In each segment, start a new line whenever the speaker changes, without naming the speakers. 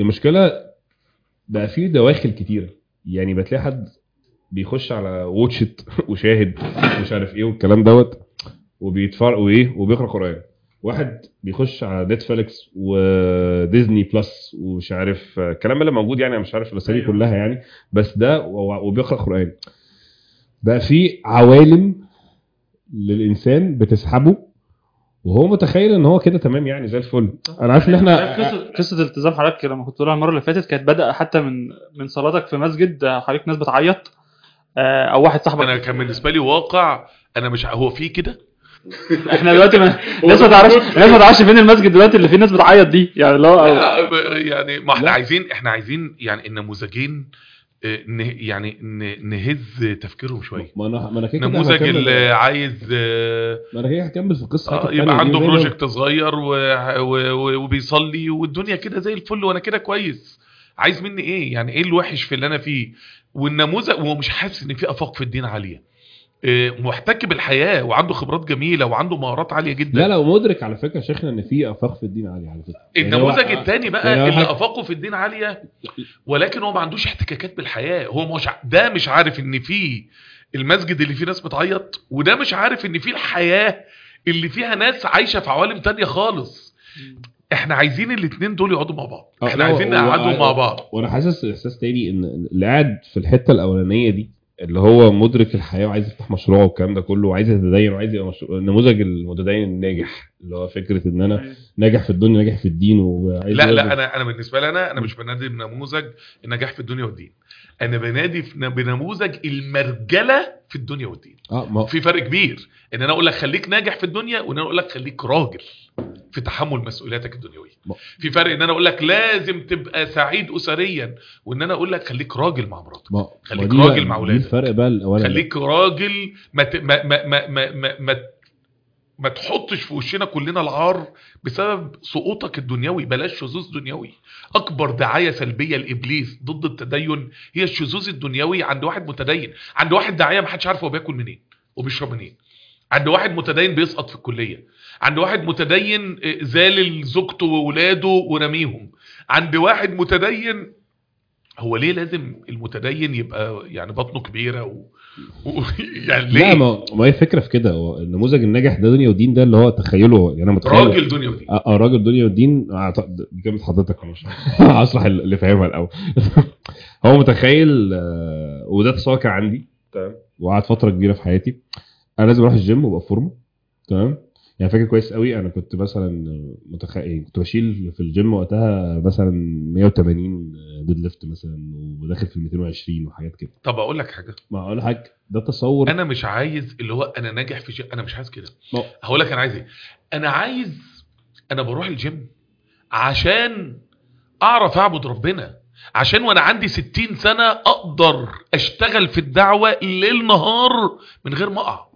المشكله بقى في دواخل كتيره يعني بتلاقي حد بيخش على واتشت وشاهد مش عارف ايه والكلام دوت وبيتفرج وايه وبيقرا قران واحد بيخش على نتفليكس وديزني بلس ومش عارف الكلام اللي موجود يعني انا مش عارف الاسامي
أيوة.
كلها يعني بس ده و- وبيقرا قران بقى في عوالم للانسان بتسحبه وهو متخيل ان هو كده تمام يعني زي الفل انا عارف ان احنا
قصه قصه التزام حضرتك لما كنت بتقولها المره اللي فاتت كانت بدأ حتى من من صلاتك في مسجد آه، حضرتك ناس بتعيط آه، او واحد صاحبك
انا كان بالنسبه لي واقع انا مش ع- هو في كده
احنا دلوقتي ما... الناس ما تعرفش الناس ما تعرفش فين المسجد دلوقتي اللي فيه ناس بتعيط دي يعني اللي هو
لا، ب- يعني ما احنا
لا.
عايزين احنا عايزين يعني النموذجين آه، نه- يعني ن- نهز تفكيرهم شويه
ما انا ما انا كده كده
نموذج
هكمل-
اللي عايز آه،
ما انا كده هكمل في القصه
آه،
حتة تانية
يبقى
دي
عنده
زي ما-
بروجكت صغير و... و... و... وبيصلي والدنيا كده زي الفل وانا كده كويس عايز مني ايه يعني ايه الوحش في اللي انا فيه والنموذج وهو مش حاسس ان في افاق في الدين عاليه إيه، محتك بالحياه وعنده خبرات جميله وعنده مهارات عاليه جدا
لا لا ومدرك على فكره يا شيخنا ان في افاق في الدين عالي على فكره يعني هو-
النموذج الثاني بقى
يعني هو
اللي
حاجة-
افاقه في الدين عاليه ولكن هو ما عندوش احتكاكات بالحياه هو مش ع- ده مش عارف ان في المسجد اللي فيه ناس بتعيط وده مش عارف ان في الحياه اللي فيها ناس عايشه في عوالم تانية خالص احنا عايزين الاثنين دول يقعدوا مع بعض
آه،
احنا
لا،
عايزين
و-
نقعدوا
و-
مع بعض
وانا حاسس احساس تاني ان اللي قاعد في الحته الاولانيه دي اللي هو مدرك الحياه وعايز يفتح مشروع والكلام ده كله وعايز يتدين وعايز يبقى مشروع النموذج المتدين الناجح اللي هو فكره ان انا ناجح في الدنيا ناجح في الدين وعايز
لا لا
يوظف-
انا انا بالنسبه لي انا انا مش بنادي بنموذج النجاح في الدنيا والدين انا بنادي في- بنموذج المرجله في الدنيا والدين
اه ما
في فرق كبير ان انا اقول لك خليك ناجح في الدنيا وان انا اقول لك خليك راجل في تحمل مسؤولياتك الدنيويه
ما-
في فرق ان انا اقول لك لازم تبقى سعيد اسريا وان انا اقول لك خليك راجل مع مراتك
ما
خليك
ما دي
راجل
بقى-
مع
دي
ولادك.
الفرق بقى الاولاني
خليك راجل ما ت... ما ما ما ما ما, ما ما تحطش في وشنا كلنا العار بسبب سقوطك الدنيوي بلاش شذوذ دنيوي اكبر دعايه سلبيه لابليس ضد التدين هي الشذوذ الدنيوي عند واحد متدين عند واحد داعيه ما حدش عارف هو بياكل منين وبيشرب منين عند واحد متدين بيسقط في الكليه عند واحد متدين آه، زالل زوجته وولاده ورميهم عند واحد متدين هو ليه لازم المتدين يبقى يعني بطنه كبيره و... و... يعني ليه
لا ما ما هي الفكره في كده هو النموذج الناجح ده دنيا ودين ده اللي هو تخيله يعني انا متخيل
راجل دنيا ودين
اه آه، راجل دنيا ودين أعتقد- دي كلمه حضرتك أنا مش هشرح اللي فاهمها الاول هو متخيل آه، وده تصور كان عندي تمام وقعد فتره كبيره في حياتي انا لازم اروح الجيم وابقى فورمه تمام يعني فاكر كويس قوي انا كنت مثلا متخيل كنت بشيل في الجيم وقتها مثلا 180 ديد ليفت مثلا وداخل في ال 220 وحاجات كده
طب اقول لك حاجه
ما اقول لك ده تصور
انا مش عايز اللي هو انا ناجح في شيء انا مش عايز كده
ما-
هقول لك انا عايز ايه انا عايز انا بروح الجيم عشان اعرف اعبد ربنا عشان وانا عندي 60 سنه اقدر اشتغل في الدعوه ليل نهار من غير ما اقع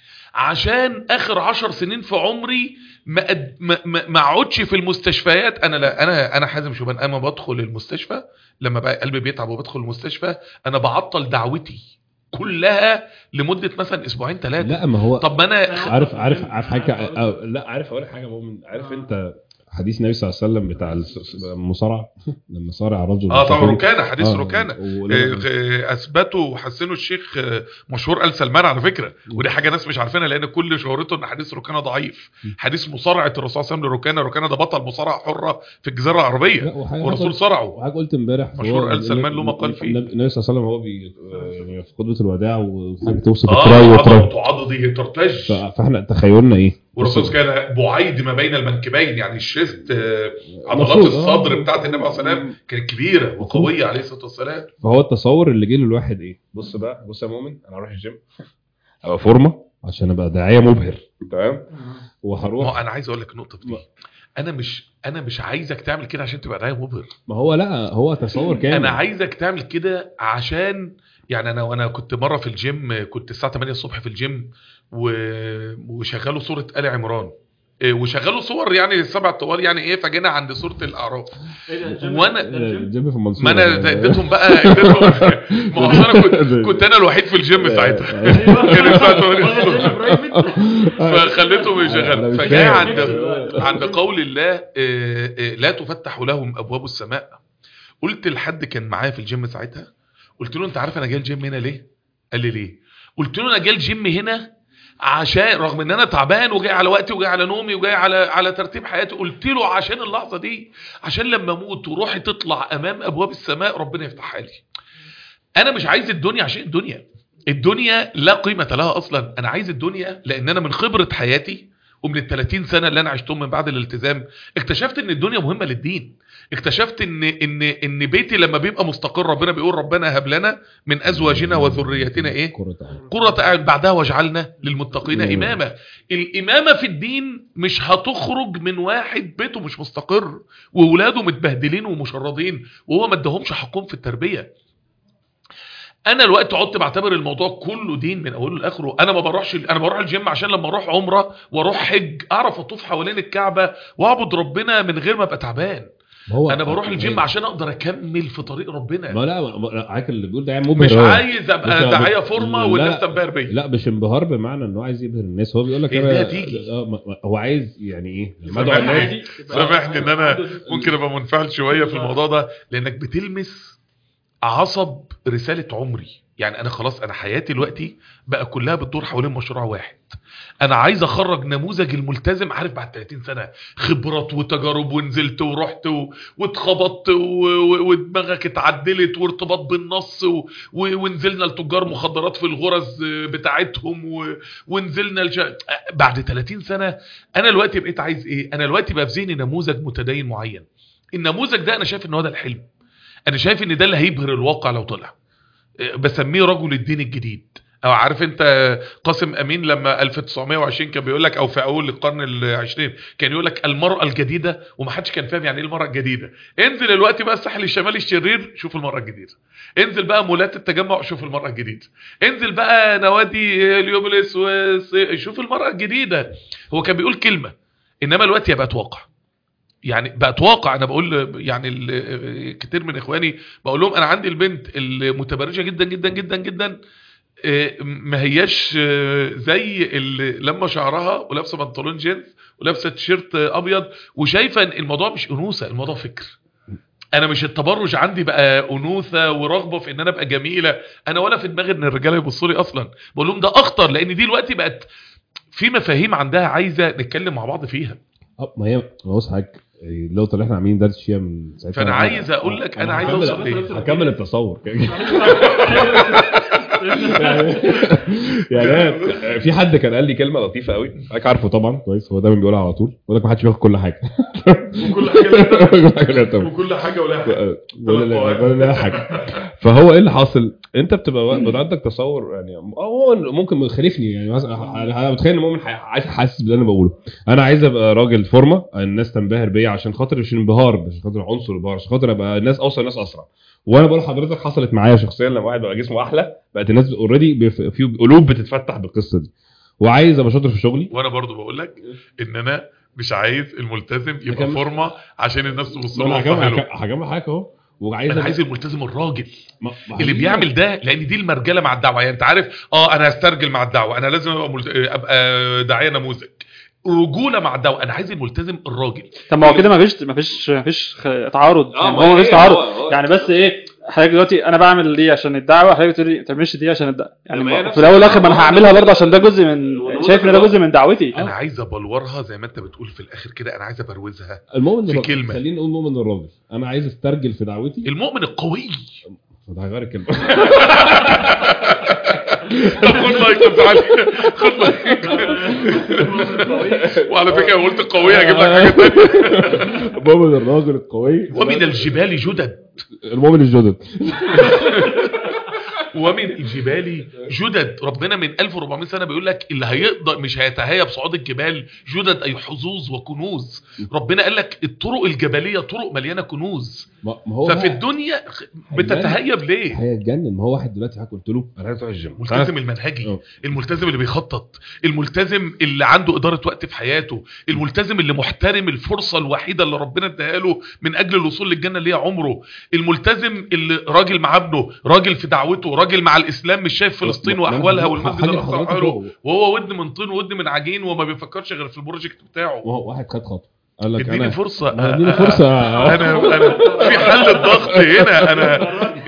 عشان اخر عشر سنين في عمري ما أد- ما ما ما اقعدش في المستشفيات انا لا انا انا حازم شوبان انا بدخل المستشفى لما بقى قلبي بيتعب وبدخل المستشفى انا بعطل دعوتي كلها لمده مثلا اسبوعين ثلاثه
لا ما هو
طب ما انا
عارف عارف عارف حاجه أو لا عارف اقول لك حاجه مؤمن عارف انت حديث النبي صلى الله عليه وسلم بتاع الس- المصارعه لما صارع رجل
اه طبعا
بالسفن.
ركانه حديث
آه،
ركانه
ولما-
آه، آه، اثبتوا وحسنوا الشيخ آه، مشهور ال سلمان على فكره ودي حاجه ناس مش عارفينها لان كل شهرته ان حديث ركانه ضعيف حديث مصارعه الرسول صلى الله عليه وسلم لركانه ركانه ده بطل مصارعه حره في الجزيره
لا،
العربيه
وحاجة
والرسول
حصلت-
صرعه
وحاجه قلت امبارح
مشهور
هو
آل سلمان له
النبي-
مقال فيه.
النبي النبي صلى الله عليه وسلم هو بي يعني في خطبه الوداع وحاجه توصف
اه
التراي والتراي
عضلته عضله ترتج
ف- فاحنا تخيلنا ايه
والرسول كان بعيد ما بين المنكبين يعني الشيست آه، عضلات
مفروض، آه.
الصدر بتاعت النبي عليه الصلاه والسلام كانت كبيره وقويه عليه الصلاه والسلام
فهو التصور اللي جه للواحد ايه بص بقى بص يا مؤمن انا هروح الجيم ابقى فورمه عشان ابقى داعيه مبهر تمام
ما
وهروح
هو انا عايز اقول لك النقطه في دي انا مش انا مش عايزك تعمل كده عشان تبقى داعيه مبهر
ما هو لا هو تصور كامل
انا عايزك تعمل كده عشان يعني انا وانا كنت مره في الجيم كنت الساعه 8 الصبح في الجيم و... وشغلوا صوره ال عمران إيه، وشغلوا صور يعني السبع طوال يعني ايه فجينا عند صوره الاعراف وانا
الجيم في المنصوره
ما انا اديتهم بقى اديتهم ما هو أصل انا كنت كنت انا الوحيد في الجيم ساعتها كان الساعه 8 الصبح فخليتهم
أنا
يشغلوا
مش
فجاء
فاهم.
عند عند قول الله آه، آه، لا تفتح لهم ابواب السماء قلت لحد كان معايا في الجيم ساعتها قلت له انت عارف انا جاي الجيم هنا ليه قال لي ليه قلت له انا جاي الجيم هنا عشان رغم ان انا تعبان وجاي على وقتي وجاي على نومي وجاي على على ترتيب حياتي قلت له عشان اللحظه دي عشان لما اموت وروحي تطلع امام ابواب السماء ربنا يفتحها لي انا مش عايز الدنيا عشان الدنيا الدنيا لا قيمه لها اصلا انا عايز الدنيا لان انا من خبره حياتي ومن ال 30 سنه اللي انا عشتهم من بعد الالتزام اكتشفت ان الدنيا مهمه للدين اكتشفت ان ان ان بيتي لما بيبقى مستقر ربنا بيقول ربنا هب لنا من ازواجنا وذريتنا ايه
كرة عين.
قرة اعين بعدها واجعلنا للمتقين
مم.
اماما الامامه في الدين مش هتخرج من واحد بيته مش مستقر واولاده متبهدلين ومشردين وهو ما اداهمش حقهم في التربيه انا الوقت قعدت بعتبر الموضوع كله دين من اوله لاخره انا ما بروحش انا بروح الجيم عشان لما اروح عمره واروح حج اعرف اطوف حوالين الكعبه واعبد ربنا من غير ما ابقى تعبان
ما هو
انا بروح الجيم عشان اقدر اكمل في طريق ربنا
ما لا ما- لا، عاك اللي بيقول ده يعني مبهر
مش
هو.
عايز ابقى
بس-
داعيه
بس-
فورمه
لا،
والناس تنبهر بيا
لا مش انبهار بمعنى ان هو عايز يبهر الناس هو بيقول لك
إيه
انا
ده هتيجي؟
آه، ما- ما- هو عايز يعني ايه لما ادعو
سامحني.
الناس
سامحني ان انا ممكن ابقى منفعل شويه في الموضوع ده لانك بتلمس عصب رساله عمري يعني انا خلاص انا حياتي دلوقتي بقى كلها بتدور حوالين مشروع واحد انا عايز اخرج نموذج الملتزم عارف بعد 30 سنه خبرات وتجارب ونزلت ورحت و... واتخبطت و... و... ودماغك اتعدلت وارتباط بالنص و... و... ونزلنا لتجار مخدرات في الغرز بتاعتهم و... ونزلنا الج... بعد 30 سنه انا دلوقتي بقيت عايز ايه انا دلوقتي بقى في ذهني نموذج متدين معين النموذج ده انا شايف ان هو ده الحلم انا شايف ان ده اللي هيبهر الواقع لو طلع إيه، بسميه رجل الدين الجديد او عارف انت قاسم امين لما 1920 كان بيقول لك او في اول القرن العشرين كان يقول لك المراه الجديده ومحدش كان فاهم يعني ايه المراه الجديده انزل دلوقتي بقى الساحل الشمالي الشرير شوف المراه الجديده انزل بقى مولات التجمع شوف المراه الجديده انزل بقى نوادي اليوبلس وس- شوف المراه الجديده هو كان بيقول كلمه انما الوقت هي بقت واقع يعني بقت واقع انا بقول يعني ال- كتير من اخواني بقول لهم انا عندي البنت المتبرجه جدا جدا جدا جدا آه، ما هياش آه، زي اللي لما شعرها ولابسه بنطلون جينز ولابسه تيشيرت آه، ابيض وشايفه ان الموضوع مش انوثه الموضوع فكر انا مش التبرج عندي بقى انوثه ورغبه في ان انا ابقى جميله انا ولا في دماغي ان الرجاله يبصوا لي اصلا بقول لهم ده اخطر لان دي دلوقتي بقت في مفاهيم عندها عايزه نتكلم مع بعض فيها
آه، ما هي ما هو بص حضرتك النقطه اللي احنا عاملين درس فيها من ساعتها
فانا عايز اقول لك انا عايز
هكمل-
اوصل ليه
هكمل التصور يعني يعني أنا في حد كان قال لي كلمه لطيفه قوي حضرتك عارفه طبعا كويس هو دايما بيقولها على طول بيقول لك ما حدش بياخد كل حاجه
وكل حاجه
كل حاجه ليها تمن.
وكل حاجه ولا حاجه
ولا لا ولا لا حاجه فهو ايه اللي حاصل انت بتبقى بيبقى عندك تصور يعني هو ممكن مخالفني يعني مثلا انا متخيل ان مؤمن ح- عايز حاسس باللي انا بقوله انا عايز ابقى راجل فورمه الناس تنبهر بيا عشان خاطر مش انبهار مش خاطر عنصر انبهار عشان خاطر ابقى الناس اوصل الناس اسرع وانا بقول لحضرتك حصلت معايا شخصيا لما واحد بقى جسمه احلى بقت الناس اوريدي في قلوب بتتفتح بالقصه دي وعايز ابقى شاطر في شغلي
وانا برضو بقول لك ان انا مش عايز الملتزم يبقى
هكمل.
فورمه عشان الناس تبص
ما انا
له
هكمل
وتفهمه.
هك- هكمل حاجه اهو وعايز
انا
أبقى-
عايز الملتزم الراجل
ما- ما
اللي
هي-
بيعمل ده لان دي المرجله مع الدعوه يعني انت عارف اه انا هسترجل مع الدعوه انا لازم ابقى ملت... ابقى داعيه نموذج رجوله مع الدعوه انا عايز الملتزم الراجل
طب ما هو كده ما فيش ما فيش ما فيش خ- تعارض يعني
ما
هو ما
هي-
فيش تعارض
هو- هو-
يعني بس ايه حضرتك دلوقتي انا بعمل دي عشان الدعوه حضرتك بتقول لي ما تعملش دي عشان الدعوه يعني
ما هي
ما-
نفس
في الاول والاخر ما انا
الأمر.
هعملها برضه عشان ده جزء من
والنموذج
شايف ان ده
الرابع.
جزء من دعوتي
انا عايز ابلورها زي ما انت بتقول في الاخر كده انا عايز ابروزها
المؤمن
في
الراجل.
كلمة.
خلينا نقول مؤمن الراجل انا عايز استرجل في دعوتي
المؤمن القوي
ده هغير الكلمه
طب خد لايك يا أبو علي خد لايك وعلى فكره لو قلت قويه هجيب لك حاجه ثانيه
مؤمن الراجل القوي
ومن الجبال جدد
المؤمن الجدد
ومن الجبال جدد ربنا من 1400 سنه بيقول لك اللي هيقدر مش هيتهيأ بصعود الجبال جدد اي حظوظ وكنوز ربنا قال لك الطرق الجبليه طرق مليانه كنوز
ما ما هو
ففي
بقى
الدنيا بتتهيب ليه
هيتجنن ما هو واحد دلوقتي حضرتك قلت له انا عايز اروح الجيم
الملتزم المنهجي
اه.
الملتزم اللي بيخطط الملتزم اللي عنده إدارة وقت في حياته الملتزم اللي محترم الفرصة الوحيدة اللي ربنا اداها له من أجل الوصول للجنة اللي هي عمره الملتزم اللي راجل مع ابنه راجل في دعوته راجل مع الإسلام مش شايف فلسطين
ما- ما-
وأحوالها
ما-
والمسجد
حاجة
الأقصى
حضرتك
وحاله
هو-
وهو ود من طين وود من عجين وما بيفكرش غير في البروجكت بتاعه
ما هو واحد خد خطوه قال لك
اديني
انا
فرصه
ما اديني فرصه
انا انا في حل الضغط هنا انا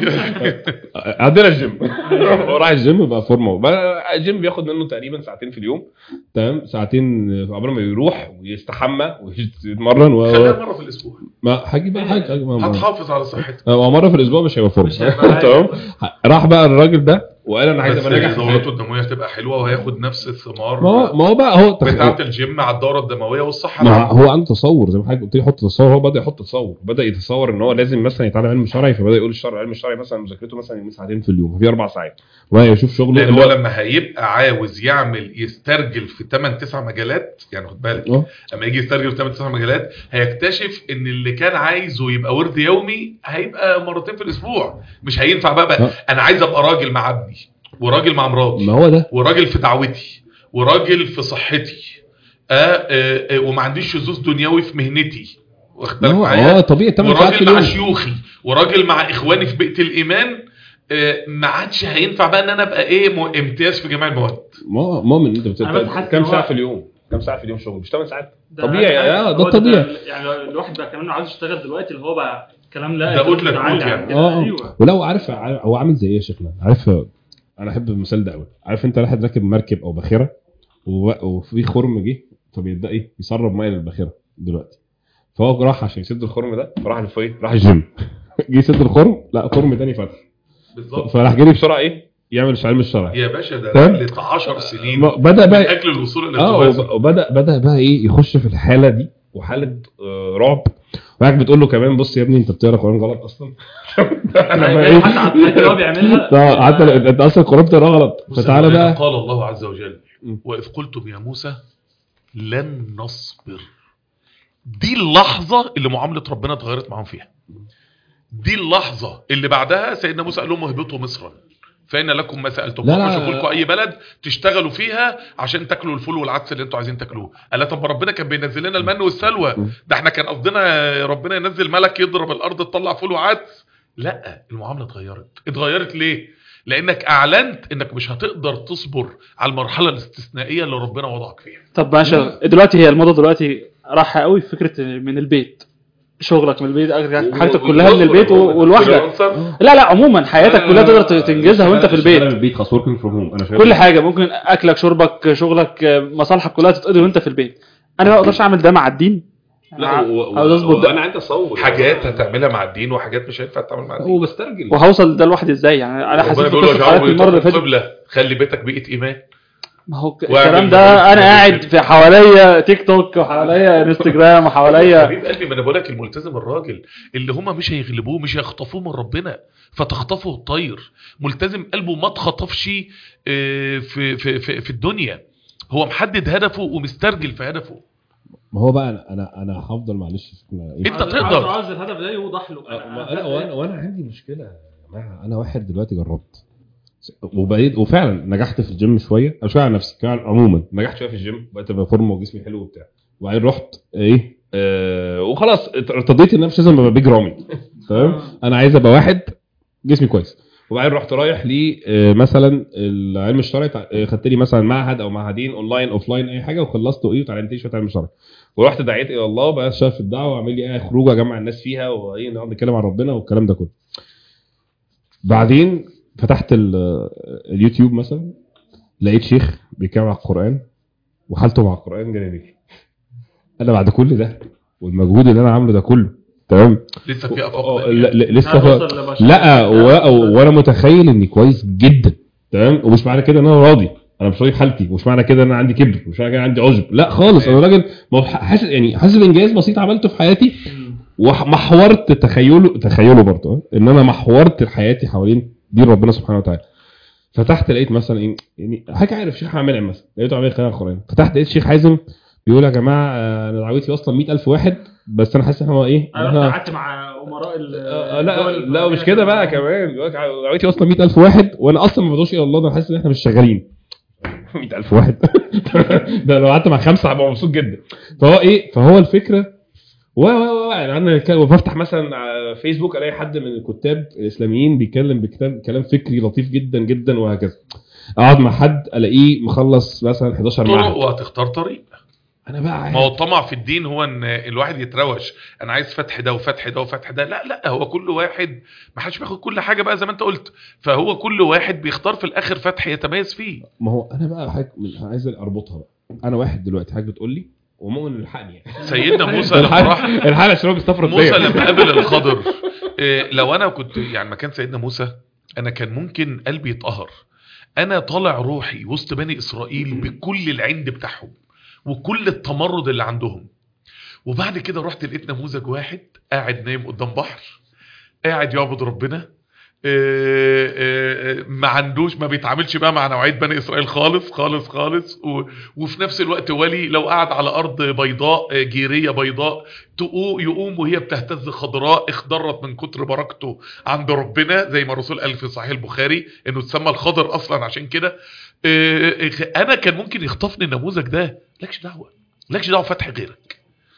عندنا الجيم هو راح الجيم بقى فورمه بقى الجيم بياخد منه تقريبا ساعتين في اليوم تمام ساعتين قبل ما يروح ويستحمى ويتمرن و...
خليها مره في الاسبوع
ما هاجي بقى حاجه ما- ما-
هتحافظ على صحتك
هو مره في الاسبوع مش هيبقى فورمه
مش هيبقى
تمام راح بقى الراجل ده وقال انا عايز
بس
ابقى ناجح في
دورته
حياتي.
الدمويه هتبقى حلوه وهياخد نفس الثمار
ما هو ما هو بقى هو تخ...
بتاعه الجيم على الدوره الدمويه والصحه
ما
العامة.
هو عنده تصور زي ما حضرتك قلت لي حط تصور هو بدا يحط تصور بدا يتصور ان هو لازم مثلا يتعلم علم شرعي فبدا يقول الشرع علم الشرعي مثلا مذاكرته مثلا يومين ساعتين في اليوم في اربع ساعات وبدا يشوف شغله
لان
اللي
هو لما هيبقى عاوز يعمل يسترجل في 8 9 مجالات يعني خد بالك
اه
لما يجي يسترجل في 8 9 مجالات هيكتشف ان اللي كان عايزه يبقى ورد يومي هيبقى مرتين في الاسبوع مش هينفع بقى, بقى
آه.
انا عايز ابقى راجل مع ابني وراجل مع مراتي
ما هو ده
وراجل في دعوتي وراجل في صحتي آه آه آه وما عنديش شذوذ دنيوي في مهنتي واخد
ما
بالك
هو
معايا
اه طبيعي 8 ساعات في
وراجل مع
اليوم
شيوخي وراجل مع اخواني في بيئه الايمان آه، ما عادش هينفع بقى ان انا ابقى ايه م- امتياز في جميع المواد
ما هو مؤمن انت
أنا بس
بت...
حاسس
كام
إن هو-
ساعه في اليوم كام ساعه في اليوم شغل مش 8 ساعات
ده
طبيعي،
أهم
آه،
حاجة.
ده
هو
طبيعي.
يعني الواحد بقى كمان عاوز يشتغل دلوقتي اللي هو بقى كلام لا
ده قلت لك
متعلق
قلت
عن
يعني.
كده.
اه اه
ايوه
ولا هو عارف هو عامل زي ايه يا شيخنا عارف انا احب المثال ده قوي عارف انت واحد راكب مركب او باخره و- وفي خرم جه فبيبدا ايه يسرب ميه للباخره دلوقتي فهو راح عشان يسد الخرم ده فراح لفوق راح الجيم جه يسد الخرم لا خرم تاني فتح
بالظبط
فراح جري بسرعه ايه يعمل علم الشرعي
يا باشا ده
فاهم؟
رحله 10 سنين
ما- بدا بقى
اكل الوصول الى
اه
التوازن
وب- وبدا بدا بقى ايه يخش في الحاله دي وحاله آه، رعب وقاعد بتقول له كمان بص يا ابني انت بتقرا قران غلط اصلا انا بقى
يعني
ايه
حتى على الحاجات اللي هو بيعملها
اه حتى لو- انت اصلا القران بتقرا غلط
بص
فتعالى
يا مولانا،
بقى
قال الله عز وجل
م.
واذ قلتم يا موسى لن نصبر دي اللحظه اللي معامله ربنا اتغيرت معاهم فيها دي اللحظه اللي بعدها سيدنا موسى قال لهم اهبطوا مصرا فإن لكم ما سألتم
لا، لا.
روحوا شوفوا لكم أي بلد تشتغلوا فيها عشان تاكلوا الفول والعدس اللي انتوا عايزين تاكلوه قال لا طب ما ربنا كان بينزل لنا المن والسلوى
م.
ده احنا كان قصدنا ربنا ينزل ملك يضرب الأرض تطلع فول وعدس لا المعاملة اتغيرت اتغيرت ليه لانك اعلنت انك مش هتقدر تصبر على المرحله الاستثنائيه اللي ربنا وضعك فيها
طب ماشي دلوقتي هي الموضه دلوقتي رايحه قوي في فكره من البيت شغلك من البيت حاجتك كلها من البيت و- ولوحدك لا لا عموما حياتك كلها تقدر تنجزها وانت في البيت
البيت خلاص وركينج فروم هوم انا شايف
كل حاجه ممكن اكلك شربك شغلك مصالحك كلها تتقضي وانت في البيت انا ما اقدرش اعمل ده مع الدين عاوز اظبط ده
انا عندي تصور
حاجات هتعملها مع الدين وحاجات مش هينفع تعمل مع الدين
هو بسترجل
وهوصل ده لوحدي ازاي يعني انا حسيت
ربنا
في
بيقول
قصه حياتي
وجعلوا
المره اللي فاتت
قبله خلي بيتك بيئه ايمان
ما هو ك-
واعمل
الكلام
ما
ده
تقولش
انا
ما
قاعد
تقولش.
في حواليا تيك توك وحواليا انستجرام وحواليا
حبيب قلبي ما انا بقول لك الملتزم الراجل اللي هم مش هيغلبوه مش هيخطفوه من ربنا فتخطفه الطير ملتزم قلبه ما اتخطفش آه، في في في, في الدنيا هو محدد هدفه ومسترجل في هدفه
ما هو بقى انا انا انا هفضل معلش إحنا إيه؟
انت تقدر
عاوز الهدف ده يوضح له
أه، انا وانا وانا عندي مشكله يا جماعه انا واحد دلوقتي جربت وبقيت وفعلا نجحت في الجيم شويه او شويه على نفسي كمان عموما نجحت شويه في الجيم بقيت ابقى فورمه وجسمي حلو وبتاع وبعدين رحت ايه آه وخلاص ارتضيت ان انا مش لازم ابقى بيج رامي تمام انا عايز ابقى واحد جسمي كويس وبعدين رحت رايح ل آه، مثلا العلم الشرعي تع- آه، خدت لي مثلا معهد او معهدين اونلاين اوفلاين اي حاجه وخلصت وايه وتعلمت لي شويه علم شرعي ورحت دعيت الى الله بقى شايف في الدعوه واعمل لي ايه خروجه اجمع الناس فيها وايه نقعد نتكلم عن ربنا والكلام ده كله بعدين فتحت ال- اليوتيوب مثلا لقيت شيخ بيتكلم على القران وحالته مع القران جانبي انا بعد كل ده والمجهود اللي انا عامله ده كله تمام
لسه في
آه،
افاق
لا-
تانية.
لا- لسه ف... لا و- وانا متخيل اني كويس جدا تمام ومش معنى كده ان انا راضي انا مش راضي بحالتي ومش معنى كده ان انا عندي كبر مش معنى كده عندي عجب لا خالص انا راجل ما هو حاسس يعني حاسس بانجاز بسيط عملته في حياتي ومحورت تخيله تخيله برضه آه، ان انا محورت حياتي حوالين دين ربنا سبحانه وتعالى فتحت لقيت مثلا ايه يعني حاجه عارف شيخ عامل مثلا لقيته عامل خلال القران فتحت لقيت شيخ حازم بيقول يا جماعه آه، انا دعوتي اصلا 100000 واحد بس انا حاسس ان هو ايه إن
انا
إحنا-
قعدت مع امراء ال-
آه، لا
الدول
لا مش كده بقى كمان بيقول لك دعوتي اصلا 100000 واحد وانا اصلا ما بدوش الى الله ده انا حاسس ان احنا مش شغالين 100000 واحد ده لو قعدت مع خمسه هبقى مبسوط جدا فهو ايه فهو الفكره و و و يعني انا ك- وبفتح مثلا على فيسبوك الاقي حد من الكتاب الاسلاميين بيتكلم بكتاب كلام فكري لطيف جدا جدا وهكذا اقعد مع حد الاقيه مخلص مثلا 11
طرق
معهد
وهتختار طريق
انا بقى
ما هو
عارف
الطمع في الدين هو ان الواحد يتروش انا عايز فتح ده وفتح ده وفتح ده لا لا هو كل واحد ما حدش بياخد كل حاجه بقى زي ما انت قلت فهو كل واحد بيختار في الاخر فتح يتميز فيه
ما هو انا بقى حاجة من- عايز اربطها بقى انا واحد دلوقتي حاجه بتقول لي ومؤمن الحقني يعني
سيدنا موسى لما راح
الحقني الحقني عشان هو بيستفرد
موسى
بيا.
لما قابل الخضر إيه، لو انا كنت يعني مكان سيدنا موسى انا كان ممكن قلبي يتقهر انا طالع روحي وسط بني اسرائيل بكل العند بتاعهم وكل التمرد اللي عندهم وبعد كده رحت لقيت نموذج واحد قاعد نايم قدام بحر قاعد يعبد ربنا آه، آه، آه، ما عندوش ما بيتعاملش بقى مع نوعيه بني اسرائيل خالص خالص خالص و- وفي نفس الوقت ولي لو قعد على ارض بيضاء آه، جيريه بيضاء تقو- يقوم وهي بتهتز خضراء اخضرت من كتر بركته عند ربنا زي ما الرسول قال في صحيح البخاري انه اتسمى الخضر اصلا عشان كده آه، آه، انا كان ممكن يخطفني النموذج ده لكش دعوه لكش دعوه فتح غيرك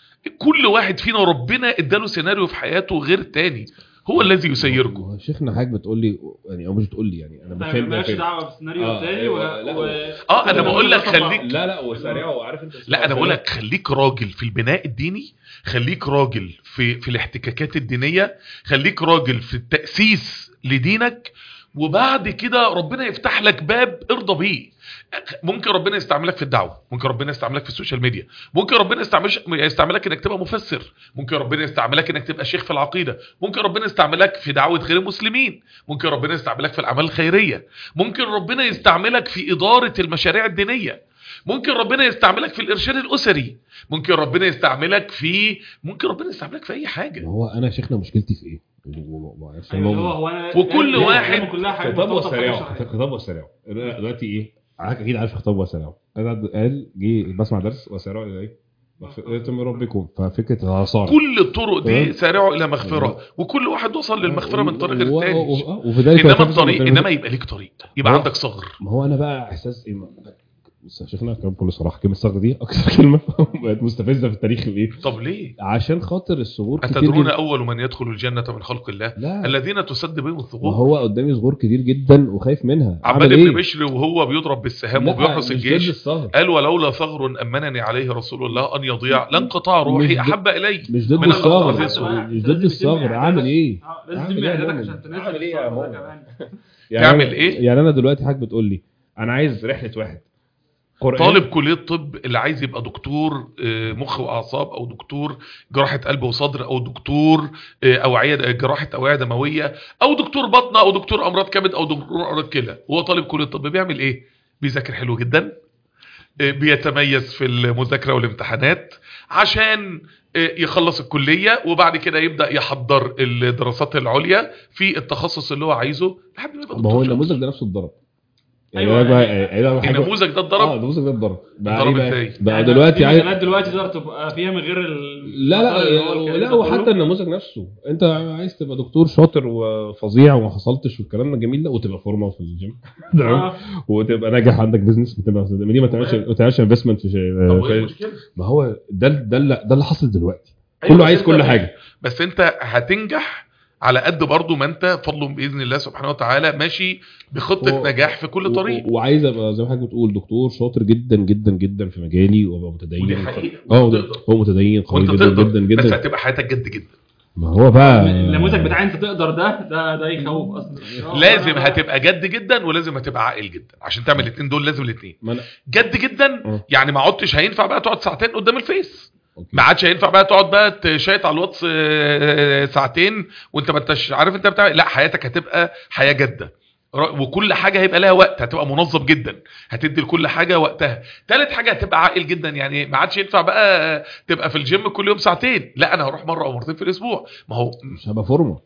كل واحد فينا ربنا اداله سيناريو في حياته غير تاني هو الذي يسيركم
هو شيخنا حاجه بتقول لي يعني او مش بتقول لي يعني انا
طيب
بفهم
مالكش
بفهم.
دعوه بالسيناريو
آه،
التاني
أيوة،
و...
لا،
و...
اه انا بقول لك
طبعاً.
خليك
لا لا وسريعه وعارف انت
لا انا بقول لك خليك راجل في البناء الديني خليك راجل في في الاحتكاكات الدينيه خليك راجل في التاسيس لدينك وبعد كده ربنا يفتح لك باب ارضى بيه ممكن ربنا يستعملك في الدعوه ممكن ربنا يستعملك في السوشيال ميديا ممكن ربنا يستعملش يستعملك انك تبقى مفسر ممكن ربنا يستعملك انك تبقى شيخ في العقيده ممكن ربنا يستعملك في دعوه غير المسلمين ممكن ربنا يستعملك في الاعمال الخيريه ممكن ربنا يستعملك في اداره المشاريع الدينيه ممكن ربنا يستعملك في الارشاد الاسري ممكن ربنا يستعملك في ممكن ربنا يستعملك في اي
ما
حاجه
هو انا شيخنا مشكلتي في ايه؟ و- و- عشان
أيوة، اللي هو
الموضوع-
هو انا
وكل
يعني
واحد
الأيام كلها حاجات
خطاب
مرتبطة بحاجة
وسريع
شرعية.
خطاب وسريع أنا دلوقتي ايه عارف- اكيد عارف خطاب وسريع انا قال جه بسمع درس وسريع الى ايه؟ مغفرة من ربكم ففكره العصار
كل الطرق دي
تمام.
سارعوا الى مغفره وكل واحد وصل للمغفره من طريق
و-
الثاني
و- و- وفي ذلك
انما
يعتبر
الطريق
مثلاً-
انما يبقى ليك طريق يبقى
هو-
عندك صغر
ما هو انا بقى احساس ايه ما- بص يا شيخنا كلام بكل صراحه كلمه الصغر دي اكثر كلمه بقت مستفزه في التاريخ الايه
طب ليه
عشان خاطر الثغور كتير
اتدرون
جدا
اول من يدخل الجنه من خلق الله
لا
الذين تسد بهم
ما
الثغور
هو قدامي ثغور كتير جدا وخايف منها
عباد
أعمل
بن
إيه؟
بشر وهو بيضرب بالسهام
لا،
وبيحرس
مش ضد
الجيش
الثغر
قال ولولا ثغر امنني عليه رسول الله ان يضيع لانقطاع
مش
روحي
ضد-
احب الي
مش ضد
من
الثغر
الأرض
مش ضد الثغر اعمل ايه؟
آه، لازم
أعمل
تتم
إيه يا
اعدادك
مؤمن؟
عشان تناسب
أعمل إيه يا
الصبر
مؤمن؟
كمان.
يعني
تعمل
أنا-
إيه؟
يعني انا دلوقتي حضرتك بتقول لي انا عايز رحله واحد قرآن
طالب كليه طب اللي عايز يبقى دكتور آه، مخ واعصاب او دكتور جراحه قلب وصدر او دكتور آه، اوعيه جراحه اوعيه دمويه او دكتور بطنه او دكتور امراض كبد او دكتور امراض كلى هو طالب كليه طب بيعمل ايه بيذاكر حلو جدا آه، بيتميز في المذاكره والامتحانات عشان آه، يخلص الكليه وبعد كده يبدا يحضر الدراسات العليا في التخصص اللي هو عايزه لحد ما يبقى
ما هو
دكتور
النموذج ده نفسه اتضرب يعني
أيوة،
أنا بقى
يعني-
يعني أنا حاجة-
النموذج ده
اه
اتضرب
النموذج ده اتضرب بقى
اتضرب
إيه بقى؟
إزاي؟
بقى
يعني
دلوقتي
في
عايز
مجالات دلوقتي تقدر تبقى فيها من غير ال
لا
المسار اللي هو
لا
الكلام
لا
ده
وحتى
كله.
النموذج نفسه انت عايز تبقى دكتور شاطر وفظيع وما حصلتش والكلام الجميل ده وتبقى فورمه في الجيم تمام
آه.
وتبقى ناجح عندك بزنس بتبقى دي ما تعملش ما تعملش انفستمنت في شيء
طب وايه
في-
المشكله
ما هو ده ده اللي- ده اللي حصل دلوقتي
أيوة،
كله
بس
عايز
أنت-
كل حاجه
بس انت هتنجح على قد برضو ما انت فضل باذن الله سبحانه وتعالى ماشي بخطه
هو-
نجاح في كل طريق
و- وعايز ابقى زي ما حضرتك بتقول دكتور شاطر جدا جدا جدا في مجالي وابقى متدين
ودي حقيقه
اه
وانت
ده-
تقدر.
هو متدين قوي
وانت
جدا
تقدر
جدا
بس
جدا
هتبقى حياتك جد جدا
ما هو بقى
النموذج بتاع انت تقدر ده ده ده يخوف اصلا آه،
لازم
أنا-
هتبقى جد جدا ولازم هتبقى عاقل جدا عشان تعمل الاثنين دول لازم الاثنين
ما أنا-
جد جدا
اه.
يعني ما عدتش هينفع بقى تقعد ساعتين قدام الفيس
أوكي.
ما عادش هينفع بقى تقعد بقى تشيط على الواتس آه، ساعتين وانت ما انتش عارف انت بتعمل لا حياتك هتبقى حياه جاده ر- وكل حاجه هيبقى لها وقت هتبقى منظم جدا هتدي لكل حاجه وقتها تالت حاجه هتبقى عاقل جدا يعني ما عادش ينفع بقى تبقى في الجيم كل يوم ساعتين لا انا هروح مره او مرتين في الاسبوع ما هو
مش هبقى فورمه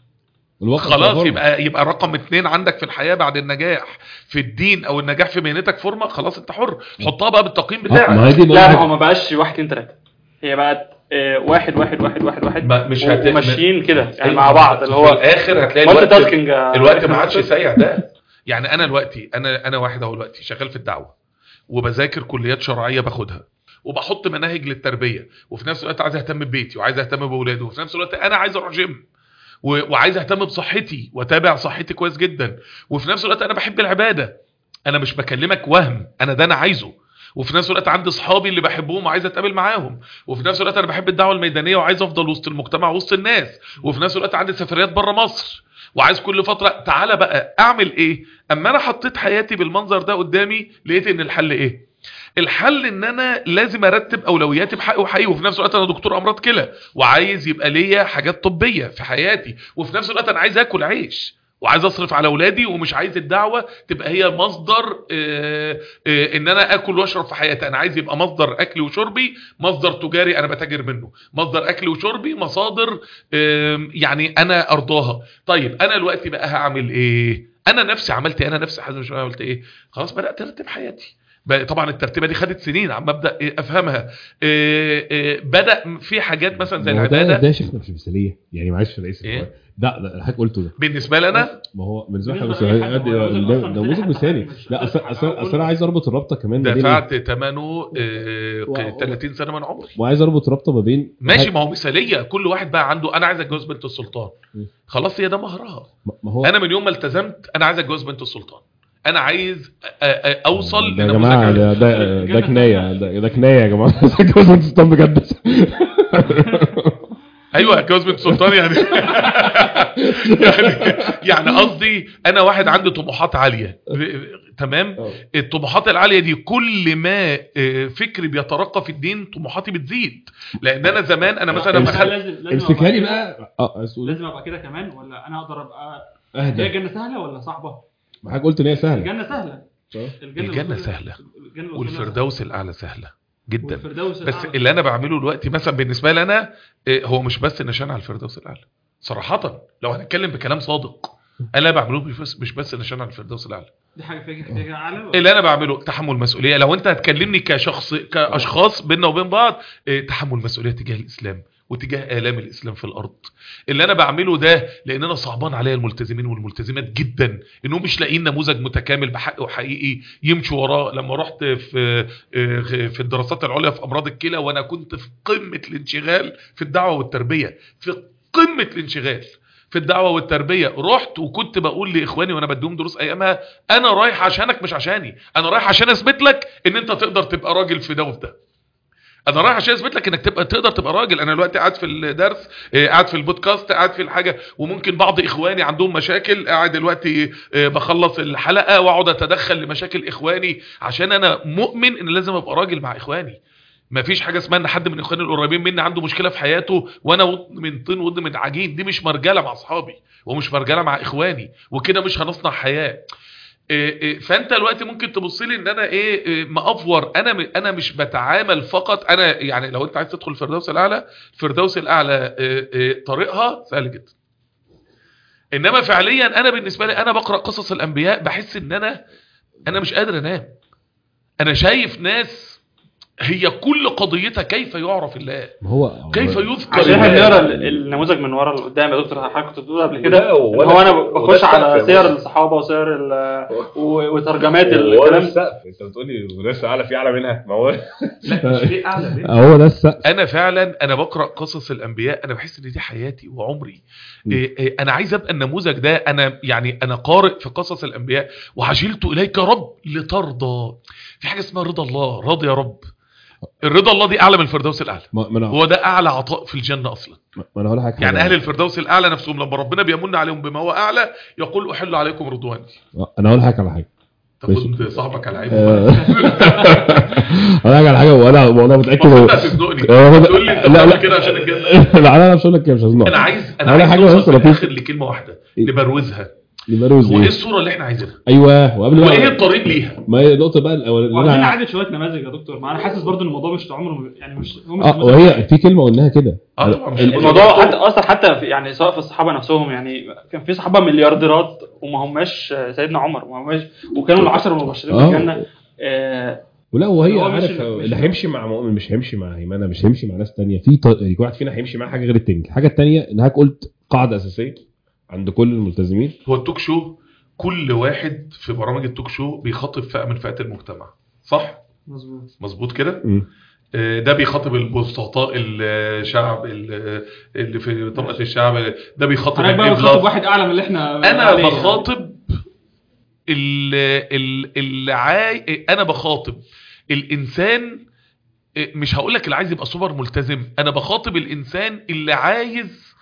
الوقت هبقى
خلاص
فورمة.
يبقى يبقى رقم اتنين عندك في الحياه بعد النجاح في الدين او النجاح في مهنتك فورمه خلاص انت حر حطها بقى بالتقييم
آه،
بتاعك
ما هي دي بقى
لا
حاجة-
هو ما بقاش واحد اتنين تلاته هي بقت آه، واحد واحد واحد واحد واحد
ما- مش هت-
وماشيين كده يعني مع بعض اللي هو
في الاخر هتلاقي
مالتي
الوقت
تاسكينج يا
الوقت ما عادش
مستر.
سايع ده يعني انا دلوقتي انا انا واحد اهو دلوقتي شغال في الدعوه وبذاكر كليات شرعيه باخدها وبحط مناهج للتربيه وفي نفس الوقت عايز اهتم ببيتي وعايز اهتم باولادي وفي نفس الوقت انا عايز اروح جيم و- وعايز اهتم بصحتي واتابع صحتي كويس جدا وفي نفس الوقت انا بحب العباده انا مش بكلمك وهم انا ده انا عايزه وفي نفس الوقت عندي اصحابي اللي بحبهم وعايز اتقابل معاهم وفي نفس الوقت انا بحب الدعوه الميدانيه وعايز افضل وسط المجتمع وسط الناس وفي نفس الوقت عندي سفريات بره مصر وعايز كل فتره تعالى بقى اعمل ايه اما انا حطيت حياتي بالمنظر ده قدامي لقيت ان الحل ايه الحل ان انا لازم ارتب اولوياتي بحقي وحقيقي وفي نفس الوقت انا دكتور امراض كلى وعايز يبقى ليا حاجات طبيه في حياتي وفي نفس الوقت انا عايز اكل عيش وعايز اصرف على اولادي ومش عايز الدعوه تبقى هي مصدر آه، آه، ان انا اكل واشرب في حياتي انا عايز يبقى مصدر اكلي وشربي مصدر تجاري انا بتاجر منه مصدر اكلي وشربي مصادر آم، يعني انا ارضاها طيب انا دلوقتي بقى هعمل ايه انا نفسي عملت إيه؟ انا نفسي حازم شويه عملت ايه خلاص بدات ارتب حياتي بقى- طبعا الترتيبه دي خدت سنين عم ابدا إيه افهمها إيه إيه بدا في حاجات مثلا زي
ما هو ده
العباده
ده يا شيخنا مش مثاليه يعني معلش انا اسف
إيه؟
ده ده اللي حضرتك قلته ده
بالنسه لي انا
ما هو بالنسبه لك
بالنسبة لأي
مثالي
حد
ده
هو نموذج
ده
أصلاً
نموذج
مثالي،
مثالي
حتى مش-
لا اصل اصل اصل انا عايز اربط الرابطه كمان ما بين
دفعت ثمنه إيه
و-
30 سنه من عمري
وعايز اربط رابطه ما بين
ماشي ما هو مثاليه كل واحد بقى عنده انا عايز اتجوز بنت السلطان
م.
خلاص هي ده مهرها
ما هو
انا من يوم ما التزمت انا عايز اتجوز بنت السلطان انا عايز أ- أ- اوصل
ده يا
لنموذج
جماعه
عالي.
ده ده, ده كنايه ده, ده كنايه يا جماعه جوز انت سلطان بجد
ايوه اتجوز بنت سلطان يعني يعني يعني قصدي انا واحد عندي طموحات عاليه تمام الطموحات العاليه دي كل ما آه، فكري بيترقى في الدين طموحاتي بتزيد لان انا زمان انا مثلا لما
امسك-
خدت
لازم لازم
امسكها لي
أبقى كده-
بقى اه عايز تقول إيه؟
لازم ابقى كده كمان ولا انا اقدر ابقى هي
اهدى
الجنه سهله ولا صعبه؟
ما حضرتك قلت ان هي سهله
الجنه سهله
آه.
الجنة سهلة.
الجنة
والفردوس الاعلى سهله جدا
والفردوس
بس
الأعلى.
اللي انا بعمله دلوقتي مثلا بالنسبه لي انا آه، هو مش بس نشان على الفردوس الاعلى صراحه لو هنتكلم بكلام صادق انا اللي بعمله مش بس مش بس نشان على الفردوس الاعلى
دي حاجه فيها حاجه اعلى ولا-
اللي انا بعمله تحمل مسؤوليه لو انت هتكلمني كشخص كاشخاص بيننا وبين بعض إيه، تحمل مسؤوليه تجاه الاسلام وتجاه الام الاسلام في الارض اللي انا بعمله ده لان انا صعبان عليا الملتزمين والملتزمات جدا انهم مش لاقيين نموذج متكامل بحق وحقيقي يمشوا وراه لما رحت في آه، في الدراسات العليا في امراض الكلى وانا كنت في قمه الانشغال في الدعوه والتربيه في قمه الانشغال في الدعوه والتربيه رحت وكنت بقول لاخواني وانا بديهم دروس ايامها انا رايح عشانك مش عشاني انا رايح عشان اثبت لك ان انت تقدر تبقى راجل في ده وفي ده انا رايح عشان اثبت لك انك تبقى تقدر تبقى راجل انا دلوقتي قاعد في الدرس آه، قاعد في البودكاست قاعد في الحاجه وممكن بعض اخواني عندهم مشاكل قاعد دلوقتي آه، بخلص الحلقه واقعد اتدخل لمشاكل اخواني عشان انا مؤمن ان لازم ابقى راجل مع اخواني ما فيش حاجه اسمها ان حد من اخواني القريبين مني عنده مشكله في حياته وانا ودن من طين ودن من عجين دي مش مرجله مع اصحابي ومش مرجله مع اخواني وكده مش هنصنع حياه إيه إيه، فانت دلوقتي ممكن تبص لي ان انا ايه إيه، مأفور انا م- انا مش بتعامل فقط انا يعني لو انت عايز تدخل الفردوس الاعلى الفردوس الاعلى إيه، إيه، طريقها سهل جدا انما فعليا انا بالنسبه لي انا بقرا قصص الانبياء بحس ان انا انا مش قادر انام انا شايف ناس هي كل قضيتها كيف يعرف الله
ما هو
كيف
هو-
يذكر
عشان احنا
الله
بنقرا ال- النموذج من ورا لقدام يا دكتور حضرتك كنت بتقول قبل
لا،
كده
ولا-
ان هو انا
ولا
بخش على
السقف.
سير الصحابه وسير ال- و- وترجمات
ولا
الكلام
السقف انت بتقولي ولسه اعلى في اعلى منها ما هو
لا مش ليه اعلى منه
هو ده السقف
انا فعلا انا بقرا قصص الانبياء انا بحس ان دي حياتي وعمري
م.
إيه إيه انا عايز ابقى النموذج ده انا يعني انا قارئ في قصص الانبياء وعجلت اليك رب لترضى في حاجه اسمها رضا الله راضي يا رب الرضا الله دي اعلى من الفردوس الاعلى
ما ما انا
هو ده اعلى عطاء في الجنه اصلا
ما انا هقول لك حاجه
يعني اهل الفردوس الاعلى نفسهم لما ربنا بيمن عليهم بما هو اعلى يقول احل عليكم رضواني
انا هقول لك على حاجه
تاخد صاحبك على عيبه
آه، هقول لك على حاجه وانا وانا متاكد
المفروض
هو-
هتزنقني
آه، هو-
تقول لي انت
لا،
بتعمل
لا.
كده عشان الجنه
لا انا مش هقول لك كده مش هزنق
انا عايز انا
هقول لك
عايز
حاجة
نوصل
بس
في
لطيفة.
الاخر لكلمه واحده
إيه؟
نبروزها
لبروز
هو ايه
ايه
الصوره اللي احنا عايزينها
ايوه وقبل
وايه
بقى
الطريق ليها
ما هي النقطه بقى الاول اللي
وعايزين
انا
نعدل شويه نماذج يا دكتور ما انا حاسس برضو ان الموضوع مش عمره ما- يعني مش هو مش
اه
نموذج.
وهي في كلمه قلناها كده
اه طبعا مش
الموضوع حتى اصلا حتى في يعني سواء في الصحابه نفسهم يعني كان في صحابه مليارديرات وما هماش سيدنا عمر وما هماش وكانوا العشر المبشرين
آه.
بالجنه آه
ولا وهي
هو مش-
عارف
مش-
اللي هيمشي مع مؤمن مش هيمشي مع هيمنه مش هيمشي مع ناس تانية في ط... يعني كل واحد فينا هيمشي مع حاجه غير التاني الحاجه التانية انك قلت قاعده اساسيه عند كل الملتزمين
هو التوك شو كل واحد في برامج التوك شو بيخاطب فئه من فئات المجتمع صح
مظبوط
مظبوط كده
مم.
آه، ده بيخاطب البسطاء الشعب ال- اللي في طبقه الشعب ده بيخاطب
انا بقى
الإبلاغ.
بخاطب واحد اعلى من اللي احنا
انا
عليه يعني.
بخاطب ال- ال- اللي عاي... انا بخاطب الانسان إيه، مش هقول لك اللي عايز يبقى سوبر ملتزم انا بخاطب الانسان اللي عايز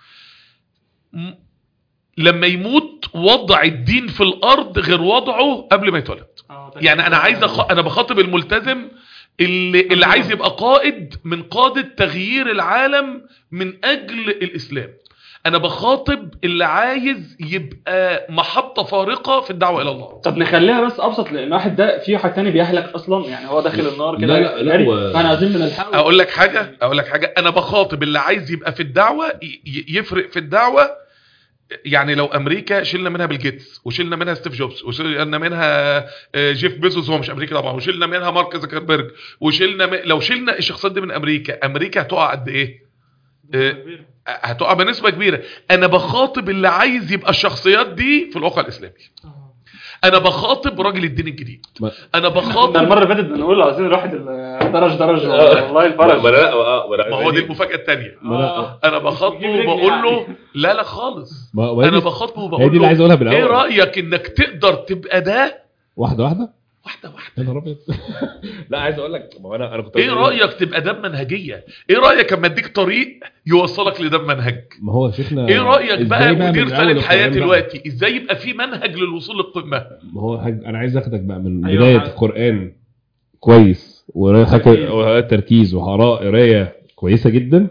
م- لما يموت وضع الدين في الارض غير وضعه قبل ما يتولد يعني انا عايز أخ... انا بخاطب الملتزم اللي, اللي عايز يبقى قائد من قادة تغيير العالم من اجل الاسلام انا بخاطب اللي عايز يبقى محطة فارقة في الدعوة الى الله
طب نخليها بس ابسط لان واحد ده في واحد تاني بيهلك اصلا يعني هو داخل النار كده
لا، لا، لا،
جري،
هو-
فاحنا عايزين بنلحقه
اقول لك حاجة اقول لك حاجة انا بخاطب اللي عايز يبقى في الدعوة ي- ي- يفرق في الدعوة يعني لو امريكا شلنا منها بيل جيتس وشلنا منها ستيف جوبز وشلنا منها آه، جيف بيزوس هو مش امريكا طبعا وشلنا منها مارك زكربرج وشلنا م... لو شلنا الشخصيات دي من امريكا امريكا هتقع قد ايه آه، هتقع بنسبه كبيره انا بخاطب اللي عايز يبقى الشخصيات دي في الواقع الاسلامي انا بخاطب راجل الدين الجديد
ما-
انا
كنا
بخاطب
المره اللي فاتت بنقول عايزين الواحد اللي درج درج والله
ما
الفرج
ما انا لا آه، ما أنا
ما هو دي المفاجاه الثانيه
ما أنا-
انا بخاطبه
يجيب رجلي
وبقول له
يعني.
لا لا خالص
ما ما هي
انا
دي-
بخاطبه
هي
وبقول
دي اللي
له
عايز اقولها بالاول
ايه رايك انك تقدر تبقى ده
واحده واحده
واحده واحده
يا نهار ابيض
لا عايز اقول لك ما هو انا انا كنت
ايه
عايز أقول لك-
رايك تبقى ده بمنهجيه ايه رايك اما اديك طريق يوصلك لده بمنهج
ما هو شيخنا
ايه رايك
إزاي
بقى
من
ودي
أول
رساله حياه
القرآن بقى؟
دلوقتي ازاي يبقى في منهج للوصول للقمه
ما هو حاج... انا عايز اخدك بقى من
أيوة،
بدايه
حاجة.
القران كويس وقرايه وقراية تركيز وقراءه قرايه كويسه جدا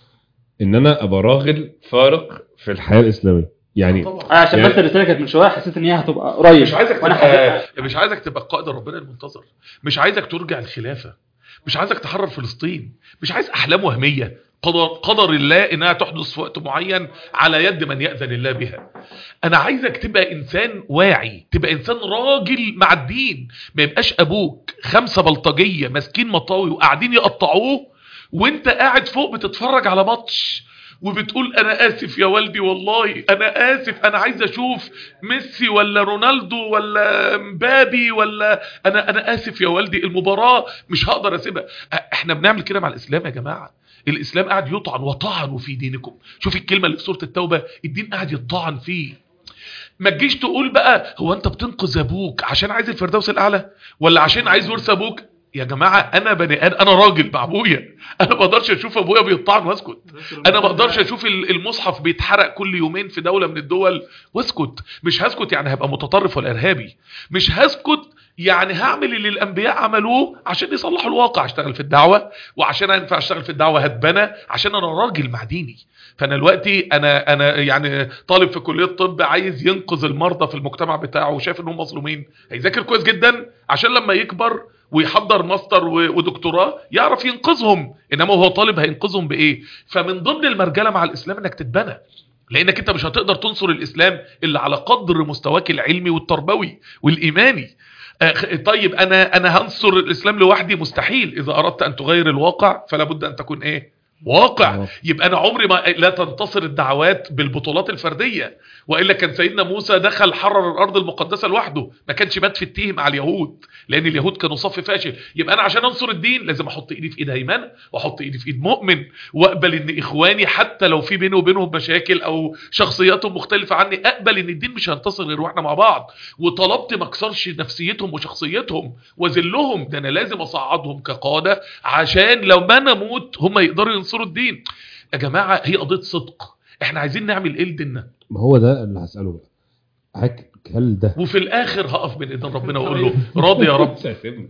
ان انا ابقى راغل فارق في الحياه الاسلاميه يعني
آه، عشان
يعني-
بس الرساله كانت من شويه حسيت ان هي هتبقى قريب
مش عايزك
وانا
تبقى
حسيت
مش عايزك تبقى قائد ربنا المنتظر مش عايزك ترجع الخلافه مش عايزك تحرر فلسطين مش عايز احلام وهميه قدر, قدر الله انها تحدث في وقت معين على يد من ياذن الله بها انا عايزك تبقى انسان واعي تبقى انسان راجل مع الدين ما يبقاش ابوك خمسه بلطجيه ماسكين مطاوي وقاعدين يقطعوه وانت قاعد فوق بتتفرج على ماتش وبتقول انا اسف يا والدي والله انا اسف انا عايز اشوف ميسي ولا رونالدو ولا مبابي ولا انا انا اسف يا والدي المباراه مش هقدر اسيبها أ- احنا بنعمل كده مع الاسلام يا جماعه الاسلام قاعد يطعن وطعنوا في دينكم شوف الكلمه اللي في سوره التوبه الدين قاعد يطعن فيه ما تجيش تقول بقى هو انت بتنقذ ابوك عشان عايز الفردوس الاعلى ولا عشان عايز ورث ابوك يا جماعه انا بني ادم انا راجل مع ابويا انا ما اقدرش اشوف ابويا بيطعن واسكت انا ما اقدرش اشوف ال- المصحف بيتحرق كل يومين في دوله من الدول واسكت مش هسكت يعني هبقى متطرف ولا ارهابي مش هسكت يعني هعمل اللي الانبياء عملوه عشان يصلحوا الواقع اشتغل في الدعوه وعشان ينفع اشتغل في الدعوه هتبنى عشان انا راجل مع ديني فانا دلوقتي انا انا يعني طالب في كليه طب عايز ينقذ المرضى في المجتمع بتاعه وشايف انهم مظلومين هيذاكر كويس جدا عشان لما يكبر ويحضر ماستر و- ودكتوراه يعرف ينقذهم انما هو طالب هينقذهم بايه فمن ضمن المرجله مع الاسلام انك تتبنى لانك انت مش هتقدر تنصر الاسلام الا على قدر مستواك العلمي والتربوي والايماني آه، خ- طيب انا انا هنصر الاسلام لوحدي مستحيل اذا اردت ان تغير الواقع فلا بد ان تكون ايه واقع
آه.
يبقى انا عمري ما لا تنتصر الدعوات بالبطولات الفرديه والا كان سيدنا موسى دخل حرر الارض المقدسه لوحده ما كانش مات في التيه مع اليهود لان اليهود كانوا صف فاشل يبقى انا عشان انصر الدين لازم احط ايدي في ايد هيمنه واحط ايدي في ايد مؤمن واقبل ان اخواني حتى لو في بيني وبينهم مشاكل او شخصياتهم مختلفه عني اقبل ان الدين مش هينتصر غير واحنا مع بعض وطلبت ما اكسرش نفسيتهم وشخصيتهم واذلهم ده انا لازم اصعدهم كقاده عشان لو ما انا اموت هم يقدروا ينصروا الدين يا جماعه هي قضيه صدق احنا عايزين نعمل ايه لديننا
ما هو ده اللي هساله بقى هك هل ده
وفي الاخر هقف بين ايدين ربنا واقول له راضي يا رب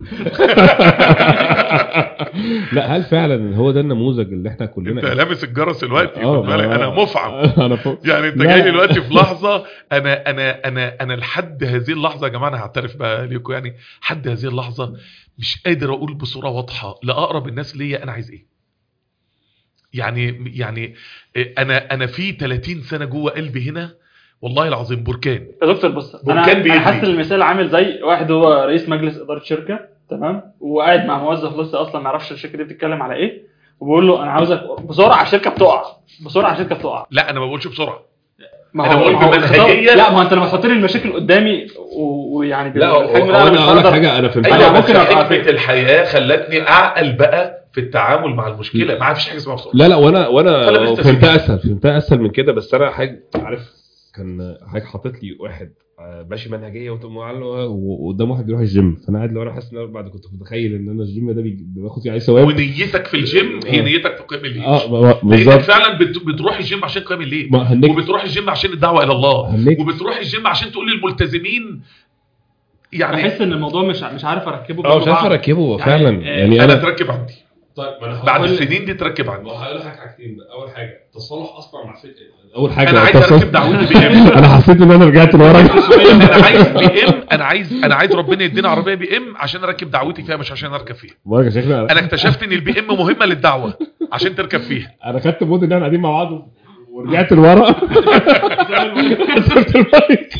لا هل فعلا هو ده النموذج اللي احنا
انت
كلنا
لامس الجرس دلوقتي
آه،
خد بالك
ما-
انا مفعم
انا فوق
يعني انت
لا.
جاي دلوقتي في لحظه انا انا انا انا لحد هذه اللحظه يا جماعه انا هعترف بقى ليكم يعني حد هذه اللحظه مش قادر اقول بصوره واضحه لاقرب الناس ليا انا عايز ايه يعني يعني انا انا في 30 سنه جوه قلبي هنا والله العظيم بركان
يا دكتور بص انا
بركان بيدي.
انا حاسس ان المثال عامل زي واحد هو رئيس مجلس اداره شركه تمام وقاعد مع موظف لسه اصلا ما يعرفش الشركه دي بتتكلم على ايه وبيقول له انا عاوزك بسرعه الشركه بتقع بسرعه الشركه بتقع
لا انا ما بقولش بسرعه
ما
أنا بقول
ما هو
بمنهجية.
لا ما هو انت لما تحط لي المشاكل قدامي و- ويعني
لا هو
بالحجم
هو
ده
انا
مش
اقول لك
هقدر-
حاجه انا فهمت
أيوة،
ايوه
ممكن
ممكن
أبقى
حكمه
فاهم.
الحياه خلتني اعقل بقى في التعامل مع المشكله ما فيش حاجه اسمها بسرعه
لا لا وانا
خلي
وانا
بالك
فهمتها اسهل فهمتها اسهل من كده بس انا حاجه عارف كان حضرتك حاطط لي واحد آه، ماشي منهجيه وتقوم قال له وقدام واحد بيروح الجيم فانا قاعد لو انا حاسس ان انا بعد كنت متخيل ان انا الجيم ده بي- باخد فيه عليه ثواب
ونيتك في الجيم هي
آه.
نيتك في قيام الليل
اه ب- ب-
لانك
بالظبط
فعلا بت- بتروح الجيم عشان قيام الليل
ما هنك
وبتروح الجيم عشان الدعوه الى الله
هنك
وبتروح الجيم عشان تقول للملتزمين يعني
بحس ان الموضوع مش مش عارف اركبه
اه مش
جنب
عارف
بعض.
اركبه
يعني،
فعلا
آه،
يعني
انا
انا
تركب عندي
طيب ما انا
بعد
هقول لك-
السنين دي تركب عندي
هقول لك حاجتين اول حاجه تصالح اصلا مع فكره اول حاجه
انا عايز
التصالح-
اركب دعوتي بي ام
انا حسيت ان انا رجعت لورا
انا عايز بي ام انا عايز انا عايز ربنا يدينا عربيه بي ام عشان اركب دعوتي فيها مش عشان اركب فيها
بقولك يا شيخنا
انا اكتشفت ان البي ام مهمه للدعوه عشان تركب فيها
انا خدت مود ان احنا قاعدين مع بعض ورجعت لورا سبت المايك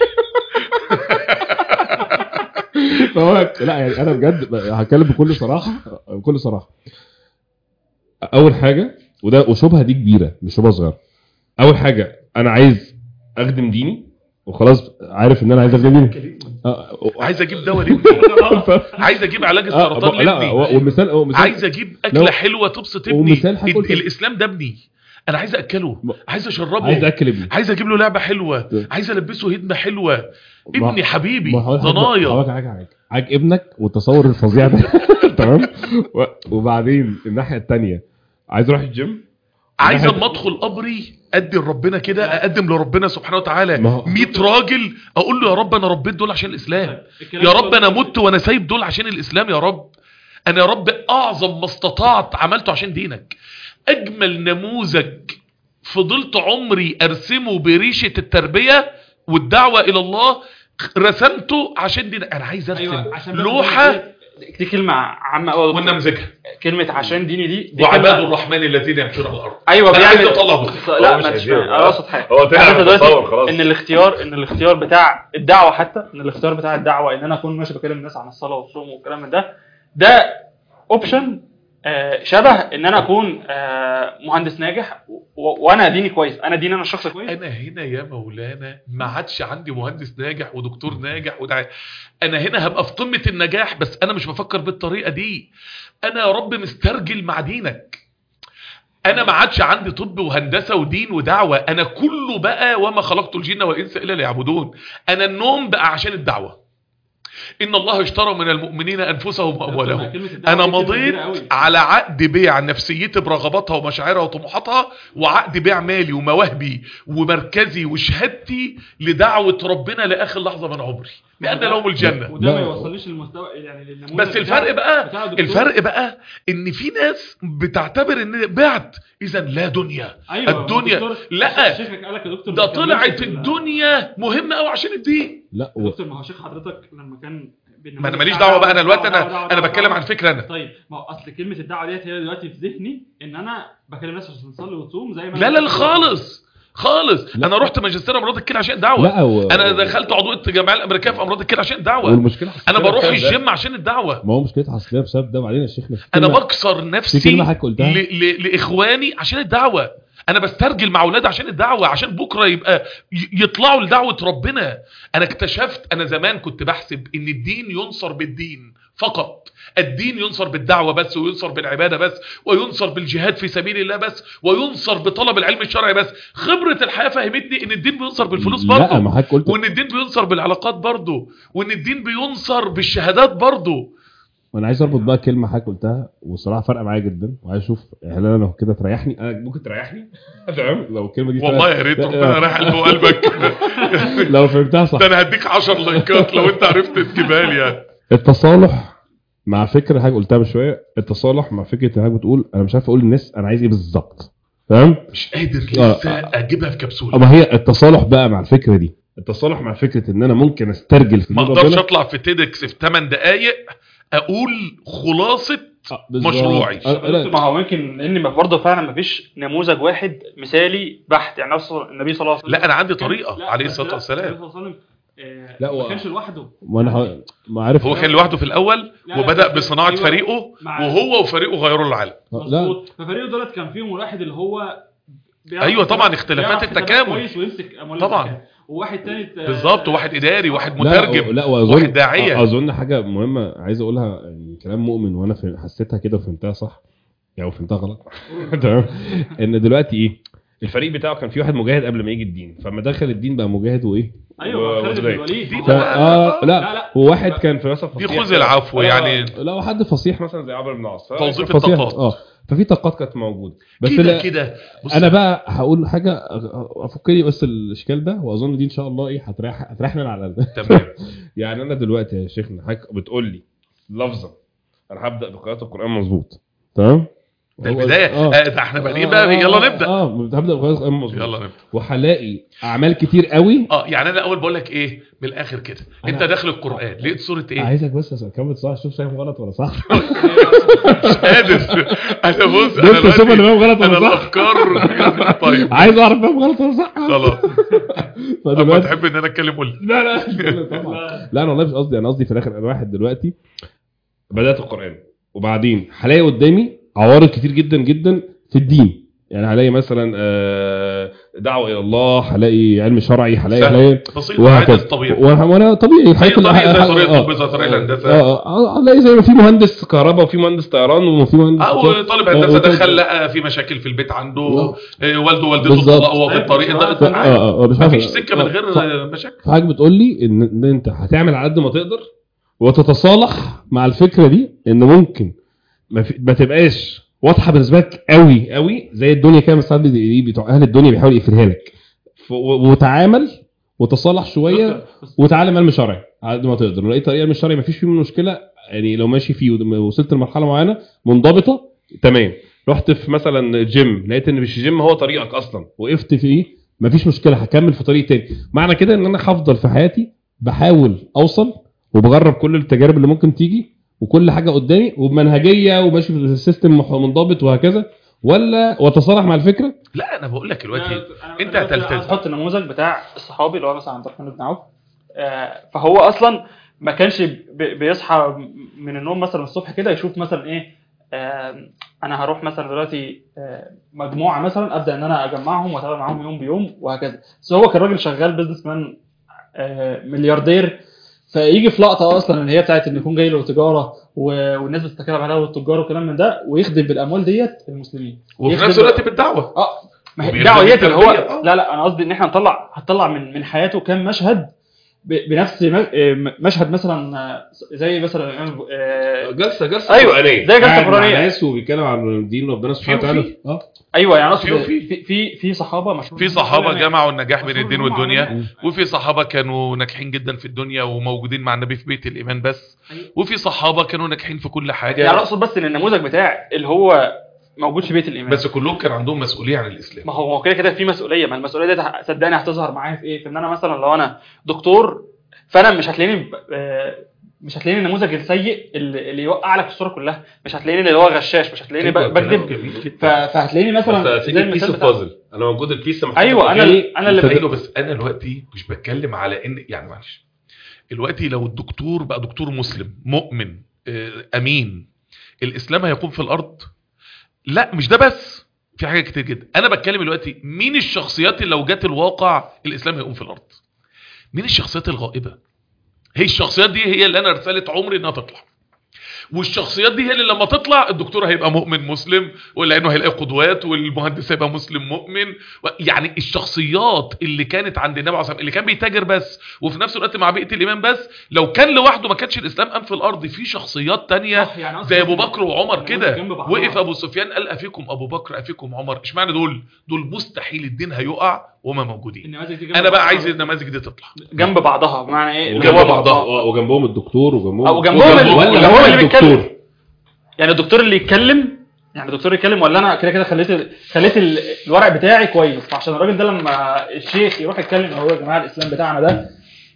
فهو لا يعني انا بجد هتكلم بكل صراحه بكل صراحه اول حاجه وده وشبهه دي كبيره مش شبهه صغيره اول حاجه انا عايز اخدم ديني وخلاص عارف ان انا عايز اخدم ديني آه،
عايز اجيب دواء لابني عايز اجيب علاج
آه،
السرطان
لا
لابني
ومثال ومثال
عايز اجيب اكله
لو-
حلوه تبسط ابني
ومثال حاجة
ال-
قلت-
الاسلام ده ابني انا عايز اكله
م-
عايز اشربه
عايز اكل ابني
عايز اجيب له لعبه حلوه
ب-
عايز البسه هدمه حلوه
ما-
ابني حبيبي
ما هو
ضنايا
حضرتك حاجه حاجه حاجه ابنك والتصور الفظيع ده تمام و- وبعدين الناحيه الثانيه عايز اروح الجيم
عايز
واحد-
اما ادخل قبري ادي لربنا كده اقدم لربنا سبحانه وتعالى
ما هو-
100 راجل اقول له يا رب انا ربيت دول عشان الاسلام
الكلام
يا
ده
رب انا مت وانا سايب دول عشان الاسلام يا رب انا يا رب اعظم ما استطعت عملته عشان دينك اجمل نموذج فضلت عمري ارسمه بريشه التربيه والدعوه الى الله رسمته عشان دينك انا عايز ارسم
ايوه عشان بس
لوحه
دي- دي كلمه عامه قوي
ونمذجها
كلمه عشان ديني دي, دي
وعباد
كلمة-
الرحمن الذين يمشون على الارض
ايوه
انا عايز
بيعمل
اطلع دول
لا
هو مش
ما
عايزين.
تسمع انا اقصد حاجه
هو طلع
عارف دلوقتي
متصور خلاص
ان الاختيار ان الاختيار بتاع الدعوه حتى ان الاختيار بتاع الدعوه ان انا اكون ماشي بكلم الناس عن الصلاه والصوم والكلام من ده ده اوبشن شبه ان انا اكون آه، مهندس ناجح و- وانا ديني كويس انا ديني انا شخص كويس
انا هنا يا مولانا ما عادش عندي مهندس ناجح ودكتور ناجح ودع... انا هنا هبقى في قمه النجاح بس انا مش بفكر بالطريقه دي انا يا رب مسترجل مع دينك انا ما عادش عندي طب وهندسه ودين ودعوه انا كله بقى وما خلقت الجن والانس الا ليعبدون انا النوم بقى عشان الدعوه ان الله اشترى من المؤمنين انفسهم واموالهم
كلمة الدعوة
انا
دي كلمة
مضيت
كبيرة قوي.
على عقد بيع نفسيتي برغباتها ومشاعرها وطموحاتها وعقد بيع مالي ومواهبي ومركزي وشهادتي لدعوة ربنا لآخر لحظة من عمري بأن لهم الجنة
وده ما
لا.
يوصلنيش للمستوى يعني للنموذج
بس الفرق بقى
بتاع الدكتور.
الفرق بقى ان في ناس بتعتبر ان بعت اذا لا دنيا
ايوه
الدنيا
الدكتور-
لا.
شيخك قال لك يا دكتور
ده
ما تكملش
طلعت
في ال-
الدنيا مهمة قوي عشان الدين
لا
يا
و...
دكتور ما هو شيخ حضرتك لما كان
ما انا ماليش دعوة بقى انا دلوقتي انا انا بتكلم عن فكرة انا
طيب ما هو اصل كلمه الدعوه ديت هي دلوقتي في ذهني ان انا بكلم الناس عشان تصلي وتصوم زي ما
لا
أنا
لا لا
كنت-
خالص خالص
لا.
انا رحت ماجستير امراض الكلى عشان دعوة
لا و...
انا دخلت عضويه الجمعيه الامريكيه في امراض الكلى عشان دعوه
والمشكله
انا
حصلت
بروح
بسبب ده.
الجيم عشان الدعوه
ما هو مشكلتها حصليه بسبب ده وبعدين يا شيخنا في
انا
كلمة-
بكسر
في
نفسي
كلمه حضرتك قلتها
ل... ل... لاخواني عشان الدعوه انا بسترجل مع اولادي عشان الدعوه عشان بكره يبقى ي- يطلعوا لدعوه ربنا انا اكتشفت انا زمان كنت بحسب ان الدين ينصر بالدين فقط الدين ينصر بالدعوه بس وينصر بالعباده بس وينصر بالجهاد في سبيل الله بس وينصر بطلب العلم الشرعي بس خبره الحياه فهمتني ان الدين بينصر بالفلوس
لا
برضه
ما حضرتك قلت
وان الدين بينصر بالعلاقات برضه وان الدين بينصر بالشهادات برضه
وانا عايز اربط بقى كلمه حضرتك قلتها والصراحه فارقه معايا جدا وعايز اشوف هل انا كده تريحني انا ممكن تريحني تمام لو الكلمه دي
والله يا ريت
لا،
ربنا
لا.
رايح قلبه وقلبك
لو فهمتها صح
ده انا هديك 10 لايكات لو انت عرفت تجيبها لي يعني
التصالح مع فكره حاجه قلتها من شويه التصالح مع فكره حاجه بتقول انا مش عارف اقول للناس انا عايز ايه بالظبط فاهم
مش قادر
آه.
لسه اجيبها في كبسوله
اما هي التصالح بقى مع الفكره دي التصالح مع فكره ان انا ممكن استرجل في
ما
دين
اقدرش
ربنا.
اطلع في تيدكس في 8 دقايق اقول خلاصه
آه، بالظبط.
مشروعي.
آه، لا،
ما هو ممكن لان برضه فعلا ما فيش نموذج واحد مثالي بحت يعني أصل النبي صلى الله عليه وسلم
لا انا عندي
كان-
طريقه
لا،
عليه
بس
الصلاه
لا،
والسلام
النبي صلى الله عليه وسلم آه،
لا،
ما
هو-
كانش لوحده
ما انا ه- ما عارف
هو كان لوحده في الاول
لا، لا،
وبدا
بس-
بصناعه
أيوة.
فريقه
مع-
وهو وفريقه غيروا العالم
آه، لا
مظبوط ففريقه دولت كان فيهم واحد اللي هو بيعرف
أيوة طبعاً،
يحسب-
اختلافات
بيعرف حسابات
التكامل.
كويس ويمسك اموال
طبعاً.
الزكاة. وواحد تاني آه،
بالظبط واحد اداري واحد
لا
مترجم
لا واظن
واحد داعية.
اظن حاجه مهمه عايز اقولها يعني كلام مؤمن وانا فهم- حسيتها كده وفهمتها صح يعني فهمتها غلط تمام ان دلوقتي ايه الفريق بتاعه كان فيه واحد مجاهد قبل ما يجي الدين فما دخل الدين بقى مجاهد وايه
ايوه خالد بن
وزيد.
الوليد
دي
ف... آه لا,
لا، لا.
وواحد كان في مثلا
دي
فصيح
خذ العفو
آه،
يعني
لا وحد فصيح مثلا زي عمرو بن العاص ف-
توظيف
فصيح-
الطاقات.
اه ففي طاقات كانت موجوده بس
كده
لا
كده بص
انا بقى هقول حاجه افكني بس الاشكال ده واظن دي ان شاء الله ايه هتريح هتريحنا على ال-
تمام
يعني انا دلوقتي يا شيخنا حضرتك بتقول لي لفظا انا هبدا بقراءه القران مظبوط تمام
ده
هو-
البدايه
اه
آه، ده احنا بادئين بقى يلا نبدا
اه هبدا بقراءه القران مظبوط
يلا نبدا
وهلاقي اعمال كتير قوي
اه يعني انا اول بقول لك ايه من الاخر كده انت
أنا-
داخل القران لقيت سوره ايه
عايزك بس اكمل صح شوف شايف غلط ولا صح
مش قادر انا بص
بص
انا
شوف انا
دلوقتي-
فاهم غلط
انا
ولا صح
الافكار طيب
عايز اعرف فاهم غلط ولا صح
خلاص اما
فدلوقتي
تحب ان انا اتكلم قول لي
لا لا طبعا لا انا والله مش قصدي انا قصدي في الاخر انا واحد دلوقتي بدات القران وبعدين هلاقي قدامي عوارض كتير جدا جدا في الدين يعني هلاقي مثلا آه، دعوه الى الله هلاقي علم شرعي هلاقي
سهل.
هلاقي
بسيط عادي
وهكذا
طبيعي
وانا وأنا طبيعي الحاجات
طريق
اللي-
زي طريق
آه،
الطب زي طريق الهندسة.
اه اه هلاقي زي ما في مهندس كهرباء وفي مهندس طيران وفي مهندس
او طالب
آه،
هندسه
وطالب-
دخل لقى في مشاكل في البيت عنده
آه.
آه، والده ووالدته
بالظبط.
طلقوا في الطريق
أيوة،
ده
آه،
اه اه مش عارف-
مفيش سكه من
آه،
غير
صح.
آه، مشاكل
حضرتك بتقول لي ان ان انت هتعمل على قد ما تقدر وتتصالح مع الفكره دي ان ممكن ما, في ما تبقاش واضحه بالنسبه لك قوي قوي زي الدنيا كده ساعات بي- بي- بتوع اهل الدنيا بيحاولوا يقفلها لك ف- و- وتعامل وتصالح شويه وتعلم علم شرعي على قد ما تقدر لو لقيت طريقه علم شرعي ما فيش فيه مشكله يعني لو ماشي فيه ووصلت لمرحله معينه منضبطه تمام رحت في مثلا جيم لقيت ان مش الجيم هو طريقك اصلا وقفت فيه مفيش مشكله هكمل في طريق تاني معنى كده ان انا هفضل في حياتي بحاول اوصل وبجرب كل التجارب اللي ممكن تيجي وكل حاجه قدامي وبمنهجيه وماشي في السيستم مح- منضبط وهكذا ولا واتصالح مع الفكره
لا انا بقول لك دلوقتي
أنا-
أنت
أنا بس
هتلتزم.
عايز احط النموذج بتاع الصحابي اللي هو مثلا عبد الرحمن بن عوف آه، فهو اصلا ما كانش بي- بيصحى من النوم مثلا الصبح كده يشوف مثلا ايه آه، انا هروح مثلا دلوقتي آه، مجموعه مثلا ابدا ان انا اجمعهم واتابع معاهم يوم بيوم وهكذا بس هو كان راجل شغال بيزنس مان آه، ملياردير فيجي في لقطه اصلا اللي هي بتاعت ان يكون جاي له تجاره و- والناس بتتكلم عليها والتجار وكلام من ده ويخدم بالاموال ديت المسلمين
وفي
يخدم-
نفس الوقت بالدعوه
اه ما هي
وبيخدم
الدعوه ديت اللي هو
التربية، آه.
لا لا انا قصدي ان احنا نطلع هتطلع من من حياته كام مشهد ب- بنفس م- آه، مشهد مثلا آه، زي مثلا آه،
جلسه جلسه
ايوه
قرآنية.
زي جلسه
قاعد مع
قرانيه
ناس وبيتكلم عن دين ربنا سبحانه
في
وتعالى
وفي.
اه
ايوه يعني اقصد
في وفي.
في في في صحابه مشهور
في صحابه
جمعوا
جمعوا النجاح بين الدين
مشهور
والدنيا
جمعوا
وفي صحابه كانوا ناجحين جدا في الدنيا وموجودين مع النبي في بيت الايمان بس
أيوة.
وفي صحابه كانوا ناجحين في كل حاجه
يعني اقصد بس ان النموذج بتاع اللي هو موجود في بيت الايمان
بس كلهم كان عندهم مسؤوليه عن الاسلام
ما هو كده كده في مسؤوليه ما المسؤوليه دي ه- صدقني هتظهر معايا في ايه في ان انا مثلا لو انا دكتور فانا مش هتلاقيني ب- آه، مش هتلاقيني النموذج السيء اللي, اللي يوقع لك الصوره كلها مش هتلاقيني اللي هو غشاش مش هتلاقيني ب-
أيوة، كلام
بكذب
جميل
ف-
جدا.
فهتلاقيني مثلا
بس
زي
تيجي بيس
المثال
اوف
بتاع
بازل انا موجود البيس محطوط
ايوه انا
مكاني.
اللي انا اللي
صدقني
بقيت
بس انا دلوقتي مش بتكلم على ان يعني معلش دلوقتي لو الدكتور بقى دكتور مسلم مؤمن آه، امين الاسلام هيقوم في الارض لا مش ده بس في حاجه كتير جدا انا بتكلم دلوقتي مين الشخصيات اللي لو جت الواقع الاسلام هيقوم في الارض مين الشخصيات الغائبه هي الشخصيات دي هي اللي انا رساله عمري انها تطلع والشخصيات دي هي اللي لما تطلع الدكتور هيبقى مؤمن مسلم ولانه هيلاقي قدوات والمهندس هيبقى مسلم مؤمن و- يعني الشخصيات اللي كانت عند النبي عليه الصلاه والسلام اللي كان بيتاجر بس وفي نفس الوقت مع بيئه الايمان بس لو كان لوحده ما كانش الاسلام قام في الارض في شخصيات تانية
صح، يعني أصلاً
زي ابو بكر وعمر
النموذج
كده
جنب بعضها.
وقف ابو سفيان قال افيكم ابو بكر افيكم عمر اشمعنى دول دول مستحيل الدين هيقع وما موجودين
النماذج دي جنب
انا بقى
بعضها.
عايز النماذج دي تطلع
جنب بعضها بمعنى ايه اللي
وجنب
هو
بعضها.
آه، وجنبهم الدكتور وجنبهم
او جنبهم اللي
ولا
اللي هو اللي
الدكتور.
بيتكلم يعني الدكتور اللي يتكلم يعني الدكتور يتكلم ولا انا كده كده خليت ال- خليت ال- الورق بتاعي كويس فعشان الراجل ده لما الشيخ يروح يتكلم هو يا جماعه الاسلام بتاعنا ده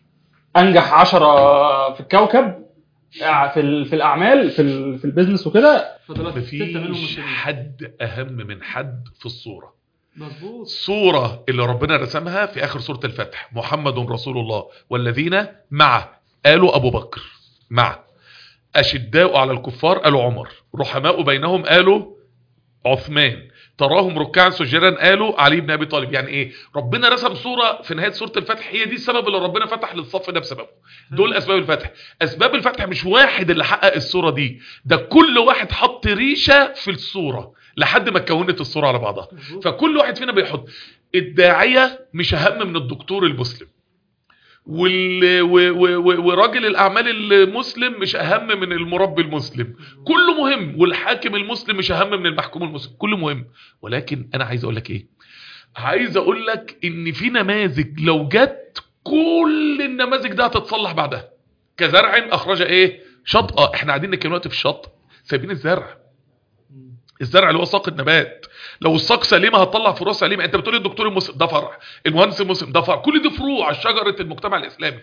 انجح عشرة في الكوكب في ال- في الاعمال في ال- في البيزنس وكده فدلوقتي ستة منهم
مفيش
مسلمين
حد اهم من حد في الصوره
مظبوط
الصورة اللي ربنا رسمها في آخر سورة الفتح محمد رسول الله والذين معه قالوا أبو بكر معه أشداء على الكفار قالوا عمر رحماء بينهم قالوا عثمان تراهم ركعا سجدا قالوا علي بن ابي طالب يعني ايه ربنا رسم صوره في نهايه سوره الفتح هي دي السبب اللي ربنا فتح للصف ده بسببه دول اسباب الفتح اسباب الفتح مش واحد اللي حقق الصوره دي ده كل واحد حط ريشه في الصوره لحد ما اتكونت الصوره على بعضها فكل واحد فينا بيحط الداعيه مش اهم من الدكتور المسلم وال... و... و... و... وراجل الاعمال المسلم مش اهم من المربي المسلم كله مهم والحاكم المسلم مش اهم من المحكوم المسلم كله مهم ولكن انا عايز اقول لك ايه عايز اقول لك ان في نماذج لو جت كل النماذج ده هتتصلح بعدها كزرع اخرج ايه شطأة احنا قاعدين نتكلم دلوقتي في الشط سايبين الزرع الزرع اللي هو ساق النبات لو الساق سليمه هتطلع فروع سليمه انت بتقول الدكتور المسلم ده فرع المهندس المسلم ده فرع كل دي فروع شجره المجتمع الاسلامي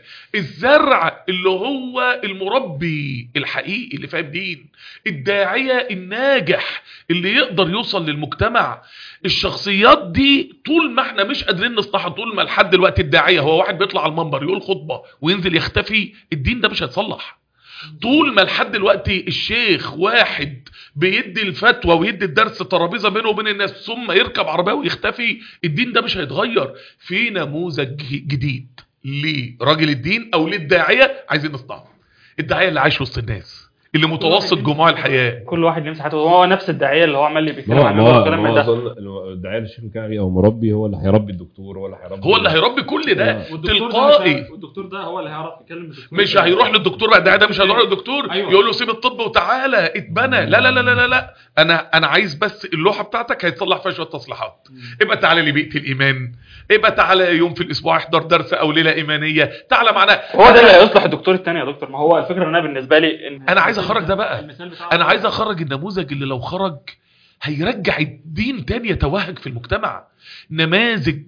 الزرع اللي هو المربي الحقيقي اللي فاهم دين الداعيه الناجح اللي يقدر يوصل للمجتمع الشخصيات دي طول ما احنا مش قادرين نصلحها طول ما لحد دلوقتي الداعيه هو واحد بيطلع على المنبر يقول خطبه وينزل يختفي الدين ده مش هيتصلح طول ما لحد دلوقتي الشيخ واحد بيدي الفتوى ويدي الدرس ترابيزه بينه وبين الناس ثم يركب عربيه ويختفي الدين ده مش هيتغير في نموذج جديد لراجل الدين او للداعيه عايزين نصنعه الداعيه اللي عايش وسط الناس اللي متوسط جموع الحياه
كل واحد يمسح حياته هو نفس الداعيه اللي هو عمال اللي بيتكلم
ما هو
عن
ما
النور
هو
والكلام
ما
من
هو
ده
اظن الداعيه اللي الشيخ الكعبي او مربي هو اللي هيربي الدكتور هو اللي هيربي
هو اللي هيربي كل ده
آه.
تلقائي
والدكتور ده هو اللي هيعرف يتكلم بالدكتور
مش هيروح للدكتور بقى ده ده مش هيروح للدكتور
أيوة.
يقول له سيب الطب وتعالى اتبنى لا لا لا لا لا, لا. انا انا عايز بس اللوحه بتاعتك هيتصلح فيها شويه تصليحات ابقى تعالى لي بيئه الايمان ابقى تعالى يوم في الاسبوع احضر درس او ليله ايمانيه تعالى معنا
هو ده اللي هيصلح الدكتور التاني يا دكتور ما هو الفكره ان انا بالنسبه لي ان
انا عايز اخرج ده بقى
المثال بتاع
انا عايز اخرج النموذج اللي لو خرج هيرجع الدين تاني يتوهج في المجتمع نماذج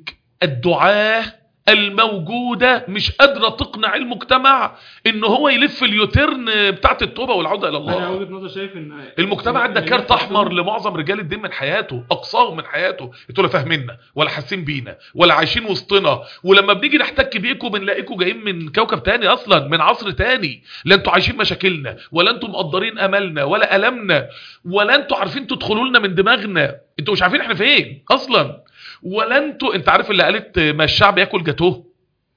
الدعاه الموجودة مش قادرة تقنع المجتمع ان هو يلف اليوترن بتاعت التوبة والعودة الى
انا
الله
وجهه نظري شايف ان
المجتمع ادى
إن
كارت
الناس
احمر
عندهم-
لمعظم رجال الدين من حياته اقصاهم من حياته انتوا لا فاهميننا ولا حاسين بينا ولا عايشين وسطنا ولما بنيجي نحتك بيكم بنلاقيكم جايين من كوكب تاني اصلا من عصر تاني لا انتوا عايشين مشاكلنا ولا انتوا مقدرين املنا ولا المنا ولا انتوا عارفين تدخلوا لنا من دماغنا انتوا مش عارفين احنا فين اصلا ولا انتوا انت عارف اللي قالت ما الشعب ياكل جاتوه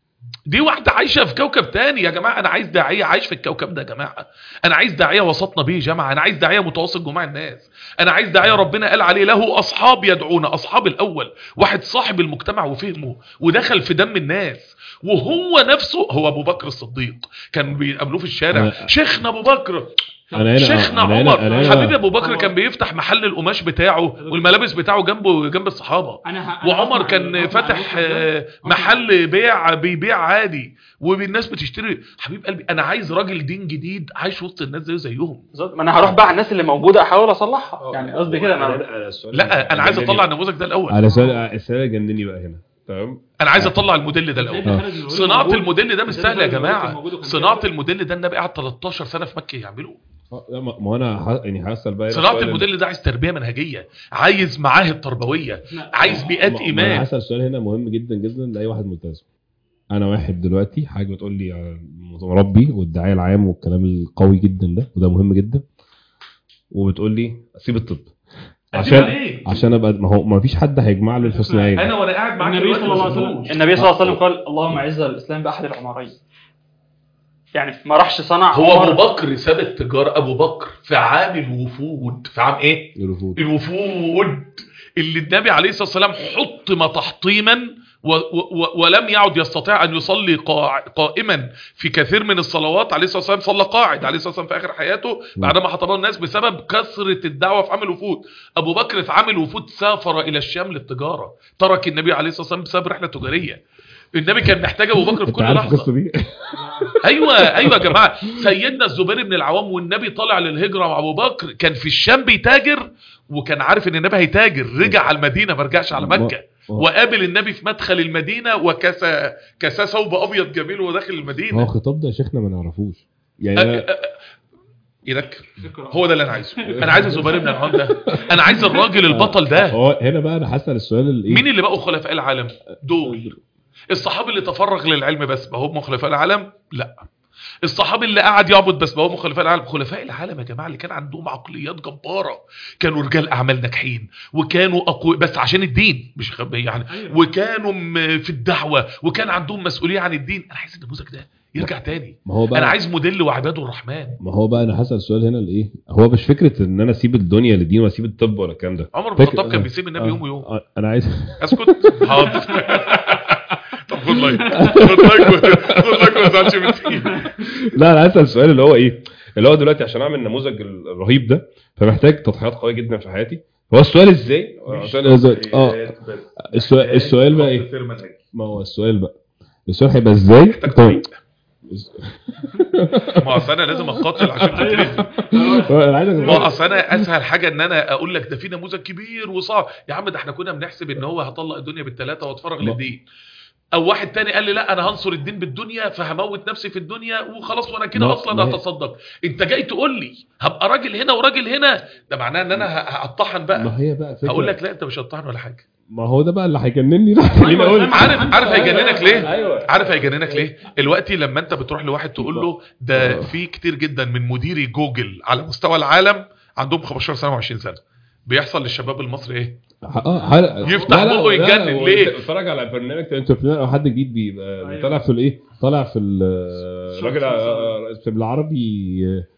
دي واحدة عايشة في كوكب تاني يا جماعة أنا عايز داعية عايش في الكوكب ده يا جماعة أنا عايز داعية وسطنا بيه يا جماعة أنا عايز داعية متواصل جماع الناس أنا عايز داعية ربنا قال عليه له أصحاب يدعون أصحاب الأول واحد صاحب المجتمع وفهمه ودخل في دم الناس وهو نفسه هو أبو بكر الصديق كان بيقابلوه في الشارع
أنا-
شيخنا أبو بكر
انا هنا
شيخنا
أنا هنا-
عمر
أنا هنا-
حبيبي ابو بكر
هو-
كان بيفتح محل القماش بتاعه والملابس بتاعه جنبه جنب الصحابه
انا ه- أنا
وعمر
هسمع-
كان
هسمع
فاتح
النقطة ده.
آه، محل بيع بيبيع عادي والناس بتشتري حبيب قلبي انا عايز راجل دين جديد عايش وسط الناس زيه زيهم
بالظبط ما انا هروح بقى على الناس اللي موجوده احاول اصلحها يعني قصدي كده انا
لا انا عايز اطلع النموذج ده الاول
على سؤال السؤال اللي جنني بقى هنا تمام
انا عايز اطلع الموديل ده
إزاي
الاول
ده خالد الوليد
صناعه
موجود؟
الموديل ده مش
إزاي
سهله يا
خالد الوليد كان
جماعه
موجود وكان
صناعه
بيعمل؟
الموديل ده النبي قعد 13 سنه في مكه يعمله
آه، لا، ما ما هو انا ح- يعني هسال بقى هنا
صناعه
السؤال
الموديل ده عايز تربيه منهجيه عايز معاهد تربويه عايز بيئات
ما- ما
ايمان
انا هسال سؤال هنا مهم جدا جدا لاي واحد ملتزم انا واحد دلوقتي حاجه بتقول لي على مربي والدعايه العام والكلام القوي جدا ده وده مهم جدا وبتقول لي سيب الطب
أسيب
عشان
عليك.
عشان ابقى ما هو ما فيش حد هيجمع له الحسنيين
انا وانا قاعد معاك
النبي
دلوقتي
صلى الله عليه
ما
وسلم
سبتوش.
النبي صلى الله عليه وسلم قال اللهم اعز الاسلام باحد العمرين يعني ما راحش صنع
هو
عمر.
ابو بكر ساب التجاره ابو بكر في عام الوفود في عام ايه
الرفوض
الوفود اللي النبي عليه الصلاه والسلام حطم تحطيما و و ولم يعد يستطيع ان يصلي قاع قائما في كثير من الصلوات عليه الصلاه والسلام صلى قاعد عليه الصلاه والسلام في اخر حياته بعدما حطمه الناس بسبب كثره الدعوه في عام الوفود ابو بكر في عام الوفود سافر الى الشام للتجاره ترك النبي عليه الصلاه والسلام بسبب رحله تجاريه النبي كان محتاج ابو بكر في
انت
كل
عارف
لحظه
القصه دي
ايوه ايوه يا جماعه سيدنا الزبير بن العوام والنبي طالع للهجره مع ابو بكر كان في الشام بيتاجر وكان عارف ان النبي هيتاجر رجع على المدينه ما رجعش على مكه
ما-
وقابل النبي في مدخل المدينه وكسى كسى ثوب ابيض جميل وهو داخل
هو
المدينه
الخطاب ده يا شيخنا ما نعرفوش يعني
أ-
أنا-
أ- أ- ايدك هو ده اللي انا عايزه انا عايز الزبير بن العوام ده انا عايز الراجل البطل ده
هو هنا بقى انا هسال السؤال الايه
مين اللي بقوا خلفاء العالم دول الصحابي اللي تفرغ للعلم بس بقى هم خلفاء العالم لا الصحابي اللي قعد يعبد بس بقى هم خلفاء العالم خلفاء العالم يا جماعه اللي كان عندهم عقليات جباره كانوا رجال اعمال ناجحين وكانوا اقوياء بس عشان الدين مش خ- يعني
أيوة.
وكانوا م- في الدعوه وكان عندهم مسؤوليه عن الدين انا عايز النموذج ده يرجع تاني
ما هو بقى
انا عايز موديل وعباد الرحمن
ما هو بقى انا هسال السؤال هنا لايه هو مش فكره ان انا اسيب الدنيا للدين واسيب الطب ولا الكلام ده
عمر بن
فكرة-
الخطاب كان
آه.
بيسيب النبي
آه.
يوم ويوم
آه، انا عايز
اسكت حاضر طب خد لايك خد لايك خد لايك ما تزعلش من
لا انا هسال السؤال اللي هو ايه اللي هو دلوقتي عشان اعمل النموذج الرهيب ده فمحتاج تضحيات قويه جدا في حياتي هو السؤال ازاي عشان اه السؤال السؤال بقى ايه ما هو السؤال بقى السؤال هيبقى ازاي طيب
ما هو أصل انا لازم اقاتل عشان تترزق
انا عايزك
ما هو اصل انا اسهل حاجه ان انا اقول لك ده في نموذج كبير وصعب يا عم ده احنا كنا بنحسب ان هو هطلق الدنيا بالثلاثه واتفرغ
ما-
للدين او واحد تاني قال لي لا انا هنصر الدين بالدنيا فهموت نفسي في الدنيا وخلاص وانا كده
ما-
اصلا
ما هي-
هتصدق انت جاي تقول لي هبقى راجل هنا وراجل هنا ده معناه ان انا ه- هطحن بقى
ما هي بقى فكره
هقول لك لا انت مش هتطحن ولا حاجه
ما هو ده بقى اللي هيجنني ده خليني اقول
عارف عارف هيجننك ليه
ايوه
عارف هيجننك ليه دلوقتي لما انت بتروح لواحد تقول له ده
آه.
في كتير جدا من مديري جوجل على مستوى العالم عندهم 15 سنه و20 سنه بيحصل للشباب المصري ايه
اه حلقة.
يفتح
لا، لا،
بقه
لا،
يتجنن،
هو
ليه؟
اتفرج على برنامج انتربرينور او حد جديد بيبقى
أيوة.
طالع في الايه طالع في ال-
شوف-
راجل
شوف-
آه، في بالعربي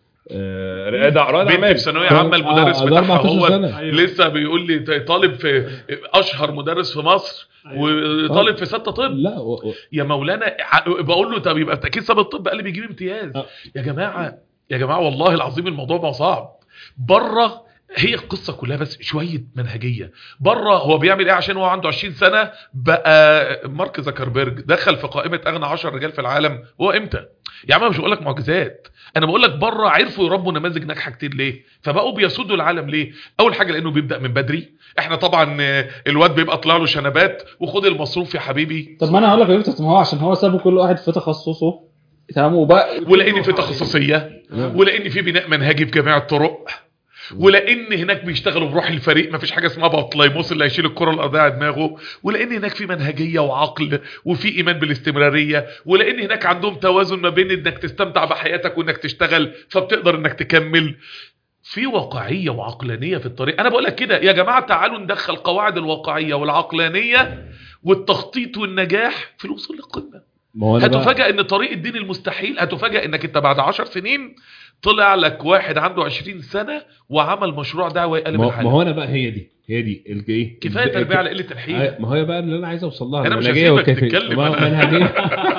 آه، رائد رائد
بنتي
اعمال
في ثانويه عامه المدرس
آه، ده
بتاعها
14
هو
سنة.
أيوة.
لسه بيقول لي طالب في اشهر مدرس في مصر وطالب في سته طب
لا و- و-
يا مولانا ع- بقول له طب يبقى اكيد ساب الطب قال لي بيجيب امتياز
آه.
يا جماعه يا جماعه والله العظيم الموضوع بقى صعب بره هي القصه كلها بس شويه منهجيه بره هو بيعمل ايه عشان هو عنده 20 سنه بقى مارك زكربيرج دخل في قائمه اغنى 10 رجال في العالم هو امتى يا عم أنا مش بقول لك معجزات انا بقول لك بره عرفوا يربوا نماذج ناجحه كتير ليه فبقوا بيسودوا العالم ليه اول حاجه لانه بيبدا من بدري احنا طبعا آه، الواد بيبقى طلع له شنبات وخد المصروف يا حبيبي
طب ما انا هقول لك يا يوسف ما هو عشان هو سابوا كل واحد في تخصصه تمام وبقى
ولان في تخصصيه ولان في بناء منهجي في جميع الطرق ولان هناك بيشتغلوا بروح الفريق مفيش حاجه اسمها بطليموس اللي هيشيل الكره الارضيه على دماغه ولان هناك في منهجيه وعقل وفي ايمان بالاستمراريه ولان هناك عندهم توازن ما بين انك تستمتع بحياتك وانك تشتغل فبتقدر انك تكمل في واقعيه وعقلانيه في الطريق انا بقول لك كده يا جماعه تعالوا ندخل قواعد الواقعيه والعقلانيه والتخطيط والنجاح في الوصول للقمه
ما هو انا بقى-
هتفاجئ ان طريق الدين المستحيل هتفاجئ انك انت بعد 10 سنين طلع لك واحد عنده 20 سنه وعمل مشروع دعوه يقلب
ما ما
العالم
هو انا بقى هي دي هي دي ال- ايه
كفايه
ال-
تربيه
ال-
على قله الحيله
آه، ما هي بقى اللي انا عايز اوصل لها
أنا مش
المنهجية
هسيبك
والكيفية.
تتكلم،
ما هو
أنا-
المنهجيه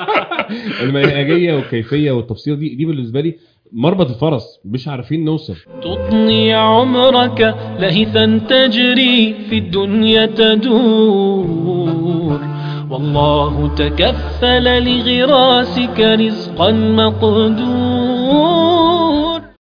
المنهجيه والكيفيه والتفصيل دي دي بالنسبه لي مربط الفرس مش عارفين نوصل
تطني عمرك لهثا تجري في الدنيا تدور والله تكفل لغراسك رزقا مقدور